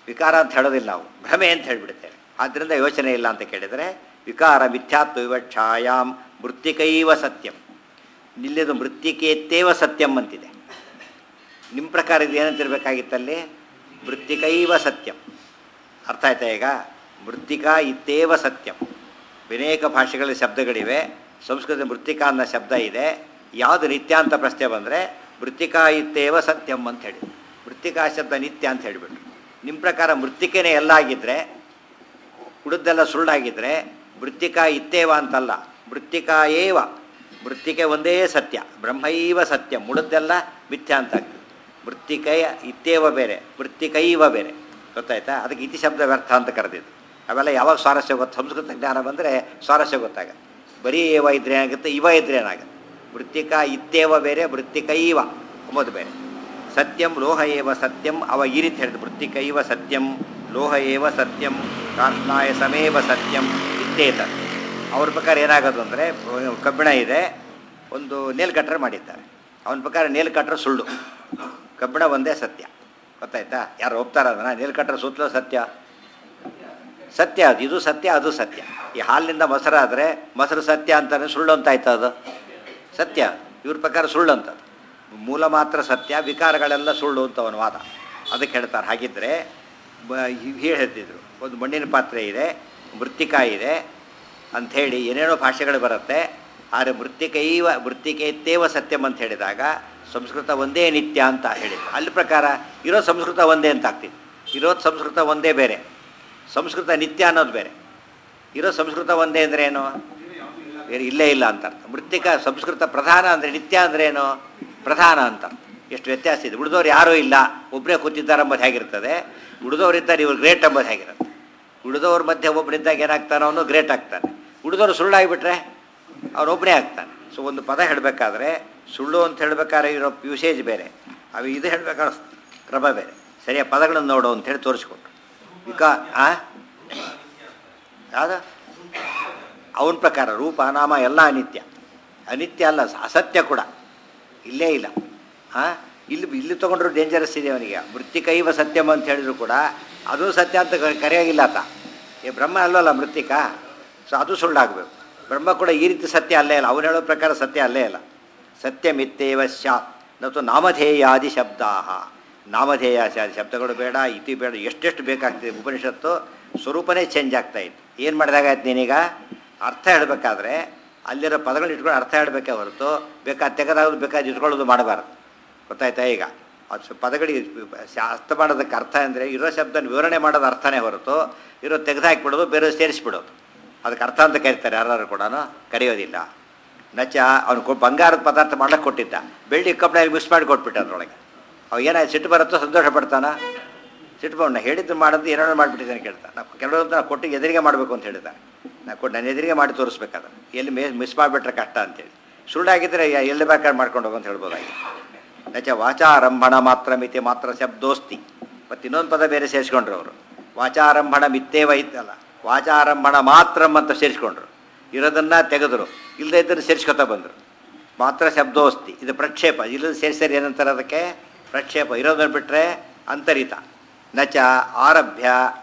Speaker 1: ವಿಕಾರ ಅಂತ ಹೇಳೋದಿಲ್ಲ ನಾವು ಭ್ರಮೆ ಅಂತ ಹೇಳಿಬಿಡ್ತೇವೆ ಆದ್ದರಿಂದ ಯೋಚನೆ ಇಲ್ಲ ಅಂತ ಕೇಳಿದರೆ ವಿಕಾರ ಮಿಥ್ಯಾತ್ವ ವಿವಕ್ಷಾಯಾಮ್ ಮೃತ್ತಿಕೈವ ಸತ್ಯಂ ನಿಲ್ಲಿದು ಮೃತ್ತಿಕೇತ್ತೇವ ಸತ್ಯಂ ಅಂತಿದೆ ನಿಮ್ಮ ಪ್ರಕಾರ ಇದು ಏನಂತಿರ್ಬೇಕಾಗಿತ್ತಲ್ಲಿ ಮೃತ್ತಿಕೈವ ಸತ್ಯಂ ಅರ್ಥ ಆಯ್ತಾ ಈಗ ಮೃತ್ತಿಕಾ ಇತ್ತೇವ ಸತ್ಯಂ ಅನೇಕ ಭಾಷೆಗಳ ಶಬ್ದಗಳಿವೆ ಸಂಸ್ಕೃತ ಮೃತ್ತಿಕಾ ಅನ್ನೋ ಶಬ್ದ ಇದೆ ಯಾವುದು ನಿತ್ಯ ಅಂತ ಪ್ರಶ್ನೆ ಬಂದರೆ ಮೃತ್ತಿಕಾ ಇತ್ತೇವ ಸತ್ಯಂ ಅಂತ ಹೇಳಿ ಮೃತ್ತಿಕಾ ಶಬ್ದ ನಿತ್ಯ ಅಂತ ಹೇಳಿಬಿಟ್ರು ನಿಮ್ಮ ಪ್ರಕಾರ ಮೃತ್ತಿಕೆನೇ ಎಲ್ಲ ಆಗಿದ್ದರೆ ಉಳಿದೆಲ್ಲ ಸುಳ್ಳಾಗಿದ್ದರೆ ಮೃತ್ತಿಕಾ ಇತ್ತೇವ ಅಂತಲ್ಲ ಮೃತ್ತಿಕಾ ಏವ ಮೃತ್ತಿಕೆ ಒಂದೇ ಸತ್ಯ ಬ್ರಹ್ಮೈವ ಸತ್ಯ ಉಳಿದೆಲ್ಲ ಮಿಥ್ಯ ಅಂತ ಆಗ್ತದೆ ಮೃತ್ತಿಕೆಯ ಇತ್ತೇವ ಬೇರೆ ಮೃತ್ತಿಕೈವ ಬೇರೆ ಗೊತ್ತಾಯ್ತಾ ಅದಕ್ಕೆ ಇತಿ ಶಬ್ದ ವ್ಯರ್ಥ ಅಂತ ಕರೆದಿದ್ದು ಅವೆಲ್ಲ ಯಾವಾಗ ಸ್ವಾರಸ್ಯ ಗೊತ್ತು ಸಂಸ್ಕೃತ ಜ್ಞಾನ ಬಂದರೆ ಸ್ವಾರಸ್ಯ ಗೊತ್ತಾಗುತ್ತೆ ಬರೀ ಏವ ಇದ್ರೆ ಏನಾಗುತ್ತೆ ಇವ ಇದ್ರೆ ಏನಾಗುತ್ತೆ ಮೃತ್ತಿಕಾ ಇತ್ತೇವ ಬೇರೆ ಮೃತ್ತಿಕೈವ ಅಂಬೋದು ಬೇರೆ ಸತ್ಯಂ ಲೋಹ ಏವ ಸತ್ಯಂ ಅವ ಈ ರೀತಿ ಹೇಳಿದ್ರು ಮೃತ್ತಿಕೈವ ಸತ್ಯಂ ಲೋಹ ಏವ ಸತ್ಯಂ ಕಾತ್ನಾಯ ಸಮೇವ ಸತ್ಯಂ ಇತ್ತೇತ ಅವ್ರ ಪ್ರಕಾರ ಏನಾಗೋದು ಅಂದರೆ ಕಬ್ಬಿಣ ಇದೆ ಒಂದು ನೇಲ್ ಕಟ್ರ್ ಮಾಡಿದ್ದಾರೆ ಅವನ ಪ್ರಕಾರ ನೇಲ್ ಕಟ್ರ್ ಸುಳ್ಳು ಕಬ್ಬಿಣ ಒಂದೇ ಸತ್ಯ ಗೊತ್ತಾಯ್ತಾ ಯಾರು ಒಪ್ತಾರ ಅದನ್ನ ನೇಲ್ ಕಟ್ರ್ ಸುತ್ತಲೂ ಸತ್ಯ ಸತ್ಯ ಅದು ಇದು ಸತ್ಯ ಅದು ಸತ್ಯ ಈ ಹಾಲಿನಿಂದ ಮೊಸರಾದರೆ ಮೊಸರು ಸತ್ಯ ಅಂತಾನೆ ಸುಳ್ಳು ಅಂತ ಆಯ್ತು ಅದು ಸತ್ಯ ಇವ್ರ ಪ್ರಕಾರ ಸುಳ್ಳು ಅಂತ ಮೂಲ ಮಾತ್ರ ಸತ್ಯ ವಿಕಾರಗಳೆಲ್ಲ ಸುಳ್ಳು ಅಂತ ಅವನ ವಾದ ಅದಕ್ಕೆ ಹೇಳ್ತಾರೆ ಹಾಗಿದ್ದರೆ ಹೇಳಿ ಹೇಳ್ತಿದ್ರು ಒಂದು ಮಣ್ಣಿನ ಪಾತ್ರೆ ಇದೆ ಮೃತ್ತಿಕಾ ಇದೆ ಅಂಥೇಳಿ ಏನೇನೋ ಭಾಷೆಗಳು ಬರುತ್ತೆ ಆದರೆ ಮೃತ್ತಿಕೈವ ಮೃತ್ತಿಕೈತ್ತೇವ ಸತ್ಯಂ ಅಂತ ಹೇಳಿದಾಗ ಸಂಸ್ಕೃತ ಒಂದೇ ನಿತ್ಯ ಅಂತ ಹೇಳಿದ್ರು ಅಲ್ಲಿ ಪ್ರಕಾರ ಇರೋ ಸಂಸ್ಕೃತ ಒಂದೇ ಅಂತ ಆಗ್ತಿತ್ತು ಇರೋದು ಸಂಸ್ಕೃತ ಒಂದೇ ಬೇರೆ ಸಂಸ್ಕೃತ ನಿತ್ಯ ಅನ್ನೋದು ಬೇರೆ ಇರೋ ಸಂಸ್ಕೃತ ಒಂದೇ ಅಂದರೆ ಏನು ಬೇರೆ ಇಲ್ಲೇ ಇಲ್ಲ ಅಂತ ಅರ್ಥ ಮೃತ್ತಿಕ ಸಂಸ್ಕೃತ ಪ್ರಧಾನ ಅಂದರೆ ನಿತ್ಯ ಅಂದ್ರೆ ಏನು ಪ್ರಧಾನ ಅಂತ ಎಷ್ಟು ವ್ಯತ್ಯಾಸ ಇದೆ ಉಳಿದವ್ರು ಯಾರೂ ಇಲ್ಲ ಒಬ್ಬರೇ ಕೂತಿದ್ದಾರೆ ಎಂಬುದು ಹೇಗಿರ್ತದೆ ಉಳಿದವರಿದ್ದಾರೆ ಇವ್ರು ಗ್ರೇಟ್ ಎಂಬುದು ಹೇಗಿರುತ್ತೆ ಉಳಿದವ್ರ ಮಧ್ಯೆ ಒಬ್ಬನಿದ್ದಾಗ ಏನಾಗ್ತಾನೆ ಅವನು ಗ್ರೇಟ್ ಆಗ್ತಾನೆ ಉಳಿದವರು ಸುಳ್ಳಾಗಿಬಿಟ್ರೆ ಅವನೊಬ್ಬನೇ ಆಗ್ತಾನೆ ಸೊ ಒಂದು ಪದ ಹೇಳಬೇಕಾದ್ರೆ ಸುಳ್ಳು ಅಂತ ಹೇಳಬೇಕಾದ್ರೆ ಇರೋ ಯೂಸೇಜ್ ಬೇರೆ ಅವು ಇದು ಹೇಳಬೇಕಾದ್ರೆ ಕ್ರಮ ಬೇರೆ ಸರಿಯಾಗಿ ಪದಗಳನ್ನು ನೋಡು ಅಂತ ಹೇಳಿ ತೋರಿಸ್ಕೊಟ್ರು ವಿಕಾ ಆ ಯಾವ್ದು ಅವನ ಪ್ರಕಾರ ರೂಪ ನಾಮ ಎಲ್ಲ ಅನಿತ್ಯ ಅನಿತ್ಯ ಅಲ್ಲ ಅಸತ್ಯ ಕೂಡ ಇಲ್ಲೇ ಇಲ್ಲ ಹಾಂ ಇಲ್ಲಿ ಇಲ್ಲಿ ತೊಗೊಂಡ್ರು ಡೇಂಜರಸ್ ಇದೆ ಅವನಿಗೆ ಮೃತ್ತಿಕೈವ ಸತ್ಯಂ ಅಂತ ಹೇಳಿದ್ರು ಕೂಡ ಅದು ಸತ್ಯ ಅಂತ ಕ- ಕರೆಯೋಗಿಲ್ಲ ಆತ ಏ ಬ್ರಹ್ಮ ಅಲ್ಲಲ್ಲ ಮೃತ್ತಿಕ ಸೊ ಅದು ಸುಳ್ಳಾಗಬೇಕು ಬ್ರಹ್ಮ ಕೂಡ ಈ ರೀತಿ ಸತ್ಯ ಅಲ್ಲೇ ಇಲ್ಲ ಅವನು ಹೇಳೋ ಪ್ರಕಾರ ಸತ್ಯ ಅಲ್ಲೇ ಇಲ್ಲ ಸತ್ಯಮಿತ್ತೇವ ಸ್ಯಾತ್ ಮತ್ತು ನಾಮಧೇಯಾದಿ ಶಬ್ದಾ ನಾಮಧೇಯ ಶ- ಶಬ್ದಗಳು ಬೇಡ ಇತಿ ಬೇಡ ಎಷ್ಟೆಷ್ಟು ಬೇಕಾಗ್ತದೆ ಉಪನಿಷತ್ತು ಸ್ವರೂಪನೇ ಚೇಂಜ್ ಆಗ್ತಾ ಇತ್ತು ಏನು ಮಾಡಿದಾಗಾಯ್ತು ನೀನೀಗ ಅರ್ಥ ಹೇಳಬೇಕಾದ್ರೆ ಅಲ್ಲಿರೋ ಪದಗಳನ್ನ ಇಟ್ಕೊಂಡು ಅರ್ಥ ಹೇಳಬೇಕೇ ಹೊರತು ಬೇಕಾದ ತೆಗೆದಾಗೋದು ಬೇಕಾದ ಇಟ್ಕೊಳ್ಳೋದು ಮಾಡಬಾರ್ದು ಗೊತ್ತಾಯ್ತಾ ಈಗ ಅದು ಸ್ವಲ್ಪ ಪದಗಳಿಗೆ ಶ- ಅರ್ಥ ಮಾಡೋದಕ್ಕೆ ಅರ್ಥ ಅಂದರೆ ಇರೋ ಶಬ್ದನ ವಿವರಣೆ ಮಾಡೋದು ಅರ್ಥನೇ ಹೊರತು ಇರೋ ತೆಗೆದಾಕಿಬಿಡೋದು ಬೇರೆ ಸೇರಿಸ್ಬಿಡೋದು ಅದಕ್ಕೆ ಅರ್ಥ ಅಂತ ಕರೀತಾರೆ ಯಾರು ಕೂಡ ಕರೆಯೋದಿಲ್ಲ ನಚ ಅವನು ಕೊ ಬಂಗಾರದ ಪದಾರ್ಥ ಮಾಡ್ಲಿಕ್ಕೆ ಕೊಟ್ಟಿದ್ದ ಬೆಳ್ಳಿ ಕಬ್ಬಣ ಮಿಕ್ಸ್ ಮಾಡಿ ಕೊಟ್ಬಿಟ್ಟ ಅದರೊಳಗೆ ಅವ ಏನಾಯ್ತು ಸಿಟ್ಟು ಬರುತ್ತೋ ಸಂತೋಷ ಪಡ್ತಾನ ಸಿಟ್ಟು ಬಂದ ಹೇಳಿದ್ದು ಮಾಡೋದು ಏನಾದ್ರು ಮಾಡಿಬಿಟ್ಟಿದ್ದಾನೆ ಕೇಳ್ತಾನೆ ನಾವು ಕೆಲವೊಂದು ನಾವು ಕೊಟ್ಟು ಎದುರಿಗೆ ಮಾಡಬೇಕು ಅಂತ ಹೇಳಿದ್ದಾನೆ ನಾ ಕೊಟ್ಟು ನನ್ನ ಎದುರಿಗೆ ಮಾಡಿ ತೋರಿಸ್ಬೇಕಾದ್ರೆ ಎಲ್ಲಿ ಮೇ ಮಿಸ್ ಮಾಡಿಬಿಟ್ರೆ ಕಷ್ಟ ಅಂತೇಳಿ ಸುಳ್ಳಾಗಿದ್ದರೆ ಯ- ಎಲ್ಲಿ ಬೇಕಾದ್ರೆ ಮಾಡ್ಕೊಂಡು ಹೋಗು ಅಂತ ಹೇಳ್ಬೋದಾಗಿ ನಚ ವಾಚಾರಂಭಣ ಮಾತ್ರ ಮಿತಿ ಮಾತ್ರ ಶಬ್ದೋಸ್ತಿ ಮತ್ತು ಇನ್ನೊಂದು ಪದ ಬೇರೆ ಸೇರಿಸ್ಕೊಂಡ್ರು ಅವರು ವಾಚಾರಂಭಣ ಮಿತ್ತೇವ ಇತ್ತಲ್ಲ ವಾಚಾರಂಭಣ ಮಾತ್ರಂ ಅಂತ ಸೇರಿಸ್ಕೊಂಡ್ರು ಇರೋದನ್ನ ತೆಗೆದ್ರು ಇಲ್ಲದೇ ಇದ್ದನ್ನು ಸೇರಿಸ್ಕೊತಾ ಬಂದರು ಮಾತ್ರ ಶಬ್ದೋಸ್ತಿ ಇದು ಪ್ರಕ್ಷೇಪ ಇಲ್ಲದ ಸೇರಿಸಿದ್ರೆ ಏನಂತಾರೆ ಅದಕ್ಕೆ ಪ್ರಕ್ಷೇಪ ಇರೋದನ್ನು ಬಿಟ್ಟರೆ ಅಂತರಿತ ನಚ ಆರಭ್ಯ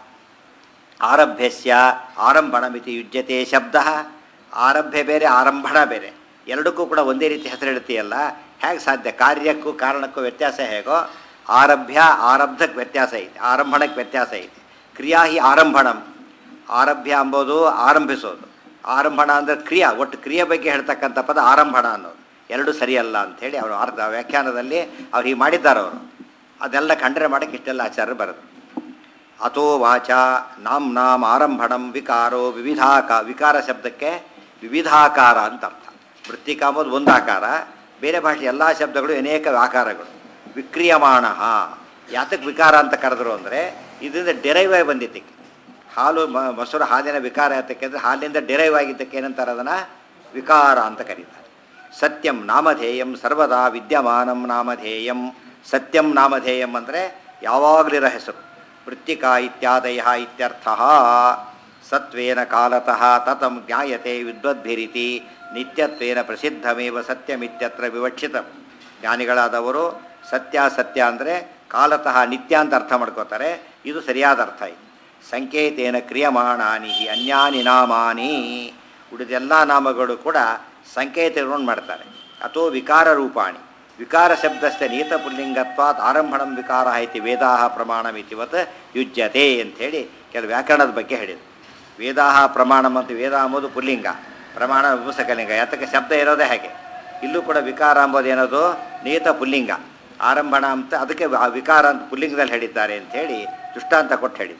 Speaker 1: ಆರಭ್ಯಸ್ಯ ಆರಂಭಣಮಿತಿ ಯುಜ್ಯತೆ ಶಬ್ದ ಆರಭ್ಯ ಬೇರೆ ಆರಂಭಣ ಬೇರೆ ಎರಡಕ್ಕೂ ಕೂಡ ಒಂದೇ ರೀತಿ ಹೆಸರಿಡ್ತೀಯಲ್ಲ ಹೇಗೆ ಸಾಧ್ಯ ಕಾರ್ಯಕ್ಕೂ ಕಾರಣಕ್ಕೂ ವ್ಯತ್ಯಾಸ ಹೇಗೋ ಆರಭ್ಯ ಆರಬ್ಧಕ್ಕೆ ವ್ಯತ್ಯಾಸ ಐತೆ ಆರಂಭಣಕ್ಕೆ ವ್ಯತ್ಯಾಸ ಐತೆ ಕ್ರಿಯಾ ಹಿ ಆರಂಭಣಂ ಆರಭ್ಯ ಅಂಬೋದು ಆರಂಭಿಸೋದು ಆರಂಭಣ ಅಂದರೆ ಕ್ರಿಯಾ ಒಟ್ಟು ಕ್ರಿಯೆ ಬಗ್ಗೆ ಹೇಳ್ತಕ್ಕಂಥ ಪದ ಆರಂಭಣ ಅನ್ನೋದು ಎರಡು ಸರಿಯಲ್ಲ ಅಂಥೇಳಿ ಅವರು ಅರ್ಧ ವ್ಯಾಖ್ಯಾನದಲ್ಲಿ ಅವ್ರು ಹೀಗೆ ಮಾಡಿದ್ದಾರೆ ಅವರು ಅದೆಲ್ಲ ಖಂಡನೆ ಮಾಡೋಕ್ಕೆ ಇಷ್ಟೆಲ್ಲ ಆಚಾರ್ಯರು ಬರೆದು ಅಥೋ ವಾಚ ನಾಮ್ ನಾಮ್ ಆರಂಭಣಂ ವಿಕಾರೋ ವಿವಿಧಾಕ ವಿಕಾರ ಶಬ್ದಕ್ಕೆ ವಿವಿಧಾಕಾರ ಅಂತ ಅರ್ಥ ವೃತ್ತಿಕ ಅಂಬೋದು ಒಂದು ಆಕಾರ ಬೇರೆ ಭಾಷೆ ಎಲ್ಲ ಶಬ್ದಗಳು ಅನೇಕ ಆಕಾರಗಳು ವಿಕ್ರಿಯಮಾಣ ಯಾತಕ್ಕೆ ವಿಕಾರ ಅಂತ ಕರೆದ್ರು ಅಂದರೆ ಇದರಿಂದ ಡೆರೈವ್ ಆಗಿ ಬಂದಿದ್ದಕ್ಕೆ ಹಾಲು ಮ- ಮೊಸರು ಹಾಲಿನ ವಿಕಾರ ಯಾತಕ್ಕೆ ಅಂದರೆ ಹಾಲಿನಿಂದ ಡೆರೈವ್ ಆಗಿದ್ದಕ್ಕೆ ಏನಂತಾರೆ ಅದನ್ನು ವಿಕಾರ ಅಂತ ಕರೀತಾರೆ ಸತ್ಯಂ ನಾಮಧೇಯಂ ಸರ್ವದಾ ವಿದ್ಯಮಾನಂ ನಾಮಧೇಯಂ ಸತ್ಯಂ ನಾಮಧೇಯಂ ಅಂದರೆ ಯಾವಾಗಲಿರೋ ಹೆಸರು ವೃತ್ತಿಕಾ ಇತ್ಯಾದಯ ಇತ್ಯರ್ಥ ಸತ್ವೇನ ಕಾಲತಃ ತತಂ ಜ್ಞಾಯತೆ ವಿದ್ವದ್ಭಿರಿತಿ ನಿತ್ಯತ್ವೇನ ಪ್ರಸಿದ್ಧಮೇವ ಸತ್ಯಮಿತ್ಯತ್ರ ವಿವಕ್ಷಿತ ಜ್ಞಾನಿಗಳಾದವರು ಸತ್ಯ ಸತ್ಯ ಅಂದರೆ ಕಾಲತಃ ನಿತ್ಯ ಅಂತ ಅರ್ಥ ಮಾಡ್ಕೋತಾರೆ ಇದು ಸರಿಯಾದ ಅರ್ಥ ಇದು ಸಂಕೇತೇನ ಕ್ರಿಯಮಾಣಾನಿ ಹಿ ಅನ್ಯಾನಿ ನಾಮಾನಿ ಉಳಿದೆಲ್ಲ ನಾಮಗಳು ಕೂಡ ಸಂಕೇತಗಳನ್ನು ಮಾಡ್ತಾರೆ ಅಥೋ ವಿಕಾರ ರೂಪಾಣಿ ವಿಕಾರ ಶಬ್ದಸ್ಥ ನೀತ ಪುಲ್ಲಿಂಗತ್ವಾತ್ ಆರಂಭಣಂ ವಿಕಾರ ಇತಿ ವೇದಾಹ ಪ್ರಮಾಣಮಿತಿವತ್ ಯುಜ್ಯತೆ ಅಂಥೇಳಿ ಕೆಲವು ವ್ಯಾಕರಣದ ಬಗ್ಗೆ ಹೇಳಿದರು ವೇದಾಹ ಪ್ರಮಾಣ ಮತ್ತು ವೇದ ಅಂಬೋದು ಪುಲ್ಲಿಂಗ ಪ್ರಮಾಣ ವಿಭೂಸಕಲಿಂಗ ಯಾತಕ್ಕೆ ಶಬ್ದ ಇರೋದೇ ಹಾಗೆ ಇಲ್ಲೂ ಕೂಡ ವಿಕಾರ ಅಂಬೋದು ಏನದು ನಿಯತ ಪುಲ್ಲಿಂಗ ಆರಂಭಣ ಅಂತ ಅದಕ್ಕೆ ವ- ವಿಕಾರ ಅಂತ ಪುಲ್ಲಿಂಗದಲ್ಲಿ ಹೇಳಿದ್ದಾರೆ ಅಂಥೇಳಿ ದೃಷ್ಟಾಂತ ಕೊಟ್ಟು ಹೇಳಿದರು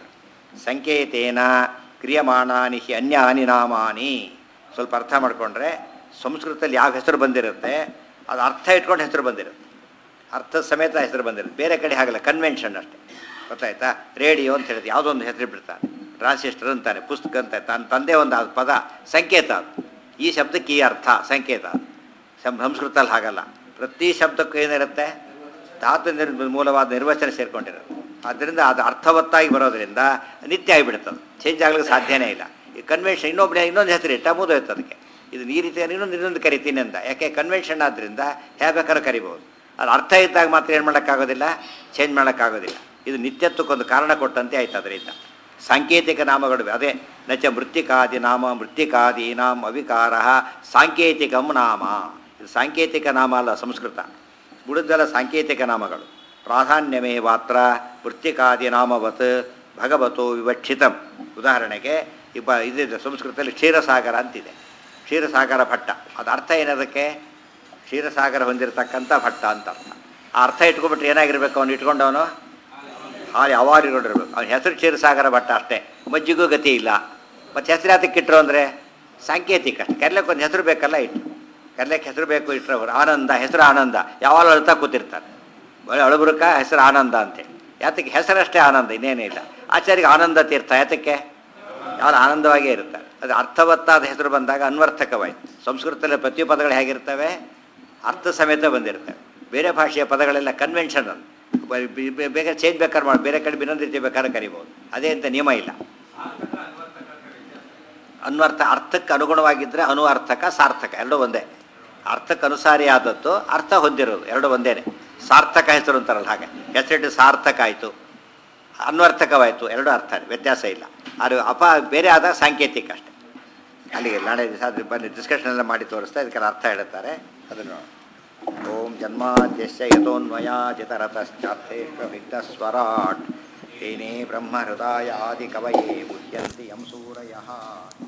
Speaker 1: ಸಂಕೇತೇನ ಕ್ರಿಯಮಾಣಾನಿ ಹಿ ಅನ್ಯಾನಿ ನಾಮಾನಿ ಸ್ವಲ್ಪ ಅರ್ಥ ಮಾಡಿಕೊಂಡ್ರೆ ಸಂಸ್ಕೃತದಲ್ಲಿ ಯಾವ ಹೆಸರು ಬಂದಿರುತ್ತೆ ಅದು ಅರ್ಥ ಇಟ್ಕೊಂಡು ಹೆಸರು ಬಂದಿರುತ್ತೆ ಅರ್ಥದ ಸಮೇತ ಹೆಸರು ಬಂದಿರುತ್ತೆ ಬೇರೆ ಕಡೆ ಹಾಗಲ್ಲ ಕನ್ವೆನ್ಷನ್ ಅಷ್ಟೇ ಗೊತ್ತಾಯ್ತಾ ರೇಡಿಯೋ ಅಂತ ಹೇಳಿದ್ರೆ ಯಾವುದೋ ಒಂದು ಹೆಸರು ಬಿಡ್ತಾನೆ ಟ್ರಾನ್ಸಿಸ್ಟರ್ ಅಂತಾನೆ ಪುಸ್ತಕ ಅಂತ ತನ್ನ ತಂದೆ ಒಂದು ಅದು ಪದ ಸಂಕೇತ ಅದು ಈ ಶಬ್ದಕ್ಕೆ ಈ ಅರ್ಥ ಸಂಕೇತ ಅದು ಸಂ- ಸಂಸ್ಕೃತದಲ್ಲಿ ಹಾಗಲ್ಲ ಪ್ರತಿ ಶಬ್ದಕ್ಕೂ ಏನಿರುತ್ತೆ ಧಾತು ನಿರ್ ಮೂಲವಾದ ನಿರ್ವಚನ ಸೇರ್ಕೊಂಡಿರುತ್ತೆ ಆದ್ದರಿಂದ ಅದು ಅರ್ಥವತ್ತಾಗಿ ಬರೋದ್ರಿಂದ ನಿತ್ಯ ಆಗಿಬಿಡುತ್ತದೆ ಚೇಂಜ್ ಆಗ್ಲಿಕ್ಕೆ ಸಾಧ್ಯನೇ ಇಲ್ಲ ಈ ಕನ್ವೆನ್ಷನ್ ಇನ್ನೊಬ್ಬನೇ ಇನ್ನೊಂದು ಹೆಸರು ಇಟ್ಟ ಮುದೋಯ್ತು ಅದಕ್ಕೆ ಇದು ಈ ರೀತಿ ಇನ್ನೊಂದು ಇನ್ನೊಂದು ಕರಿತೀನಿ ಅಂತ ಯಾಕೆ ಕನ್ವೆನ್ಷನ್ ಆದ್ದರಿಂದ ಹೇಗೆ ಬೇಕಾದ್ರೂ ಕರಿಬೋದು ಅದು ಅರ್ಥ ಇದ್ದಾಗ ಮಾತ್ರ ಏನು ಮಾಡೋಕ್ಕಾಗೋದಿಲ್ಲ ಚೇಂಜ್ ಮಾಡೋಕ್ಕಾಗೋದಿಲ್ಲ ಇದು ನಿತ್ಯತ್ವಕ್ಕೊಂದು ಕಾರಣ ಕೊಟ್ಟಂತೆ ಆಯ್ತು ಅದರಿಂದ ಸಾಂಕೇತಿಕ ನಾಮಗಳು ಅದೇ ನಚ ಮೃತ್ತಿಕಾದಿ ನಾಮ ಮೃತ್ತಿಕಾದಿ ನಾಮ ಅವಿಕಾರ ಸಾಂಕೇತಿಕಂ ನಾಮ ಇದು ಸಾಂಕೇತಿಕ ನಾಮ ಅಲ್ಲ ಸಂಸ್ಕೃತ ಉಳಿದೆಲ್ಲ ಸಾಂಕೇತಿಕ ನಾಮಗಳು ಪ್ರಾಧಾನ್ಯವೇ ಮಾತ್ರ ವೃತ್ತಿಕಾದಿ ನಾಮವತ್ ಭಗವತೋ ವಿವಕ್ಷಿತಂ ಉದಾಹರಣೆಗೆ ಇಬ್ಬ ಇದಿದೆ ಸಂಸ್ಕೃತದಲ್ಲಿ ಕ್ಷೀರಸಾಗರ ಅಂತಿದೆ ಕ್ಷೀರಸಾಗರ ಭಟ್ಟ ಅದು ಅರ್ಥ ಏನದಕ್ಕೆ ಕ್ಷೀರಸಾಗರ ಹೊಂದಿರತಕ್ಕಂಥ ಭಟ್ಟ ಅಂತ ಅರ್ಥ ಆ ಅರ್ಥ ಇಟ್ಕೊಂಡ್ಬಿಟ್ರೆ ಏನಾಗಿರ್ಬೇಕು ಅವನು ಇಟ್ಕೊಂಡವನು ಹಾಲು ಯಾವಾಗ ಇಟ್ಕೊಂಡಿರ್ಬೇಕು ಅವನ ಹೆಸರು ಕ್ಷೀರಸಾಗರ ಭಟ್ಟ ಅಷ್ಟೇ ಮಜ್ಜಿಗೂ ಗತಿ ಇಲ್ಲ ಮತ್ತು ಹೆಸರು ಯಾತಕ್ಕೆ ಇಟ್ಟರು ಅಂದರೆ ಸಾಂಕೇತಿಕ ಅಷ್ಟೆ ಕರ್ಲಕ್ಕೆ ಒಂದು ಹೆಸರು ಬೇಕಲ್ಲ ಇಟ್ಟು ಕರ್ಲಕ್ಕೆ ಹೆಸರು ಬೇಕು ಇಟ್ಟರೆ ಅವರು ಆನಂದ ಹೆಸರು ಆನಂದ ಯಾವಾಗ ಅಳ್ತಾ ಕೂತಿರ್ತಾರೆ ಒಳ್ಳೆ ಅಳಬುರುಕ ಹೆಸರು ಆನಂದ ಅಂತೇಳಿ ಯಾತಕ್ಕೆ ಹೆಸರಷ್ಟೇ ಆನಂದ ಇನ್ನೇನೇ ಇಲ್ಲ ಆಚಾರ್ಯಗೆ ಆನಂದ ತೀರ್ಥ ಯಾತಕ್ಕೆ ಯಾರು ಆನಂದವಾಗೇ ಇರ್ತಾರೆ ಅದು ಅರ್ಥವತ್ತಾದ ಹೆಸರು ಬಂದಾಗ ಅನ್ವರ್ಥಕವಾಯಿತು ಸಂಸ್ಕೃತದಲ್ಲಿ ಪ್ರತಿ ಪದಗಳು ಹೇಗಿರ್ತವೆ ಅರ್ಥ ಸಮೇತ ಬಂದಿರ್ತವೆ ಬೇರೆ ಭಾಷೆಯ ಪದಗಳೆಲ್ಲ ಕನ್ವೆನ್ಷನಲ್ ಬೇಕಾದ್ರೆ ಚೇಂಜ್ ಬೇಕಾದ್ರೆ ಮಾಡಿ ಬೇರೆ ಕಡೆ ಇನ್ನೊಂದು ರೀತಿ ಬೇಕಾದ್ರೆ ಕರಿಬೋದು ಅದೇ ಅಂತ ನಿಯಮ ಇಲ್ಲ ಅನ್ವರ್ಥ ಅರ್ಥಕ್ಕೆ ಅನುಗುಣವಾಗಿದ್ದರೆ ಅನುವರ್ಥಕ ಸಾರ್ಥಕ ಎರಡೂ ಒಂದೇ ಅರ್ಥಕ್ಕೆ ಅನುಸಾರಿ ಆದದ್ದು ಅರ್ಥ ಹೊಂದಿರೋದು ಎರಡು ಒಂದೇನೆ ಸಾರ್ಥಕ ಹೆಸರು ಅಂತಾರಲ್ಲ ಹಾಗೆ ಹೆಸರಿಟ್ಟು ಸಾರ್ಥಕ ಆಯಿತು ಅನ್ವರ್ಥಕವಾಯಿತು ಎರಡು ಅರ್ಥ ವ್ಯತ್ಯಾಸ ಇಲ್ಲ ಅದು ಅಪ ಬೇರೆ ಆದ ಸಾಂಕೇತಿಕ ಅಷ್ಟೆ ಅಲ್ಲಿಗೆ ನಾಳೆ ದಿವಸ ಅದ್ರ ಬನ್ನಿ ಡಿಸ್ಕಷನ್ ಎಲ್ಲ ಮಾಡಿ ತೋರಿಸ್ತಾ ಇದಕ್ಕೆ ಅರ್ಥ ಹೇಳುತ್ತಾರೆ ಅದನ್ನು ಓಂ ಜನ್ಮಾದ್ಯಸ್ಯ ಯಥೋನ್ಮಯಾಜಿತರತಶ್ಚಾರ್ಥೇಶ್ವವಿಘ್ನಸ್ವರಾಟ್ ತೇನೇ ಬ್ರಹ್ಮ ಹೃದಯ ಆದಿ ಕವಯೇ ಮುಹ್ಯಂತಿ ಯಂ ಸೂರಯಃ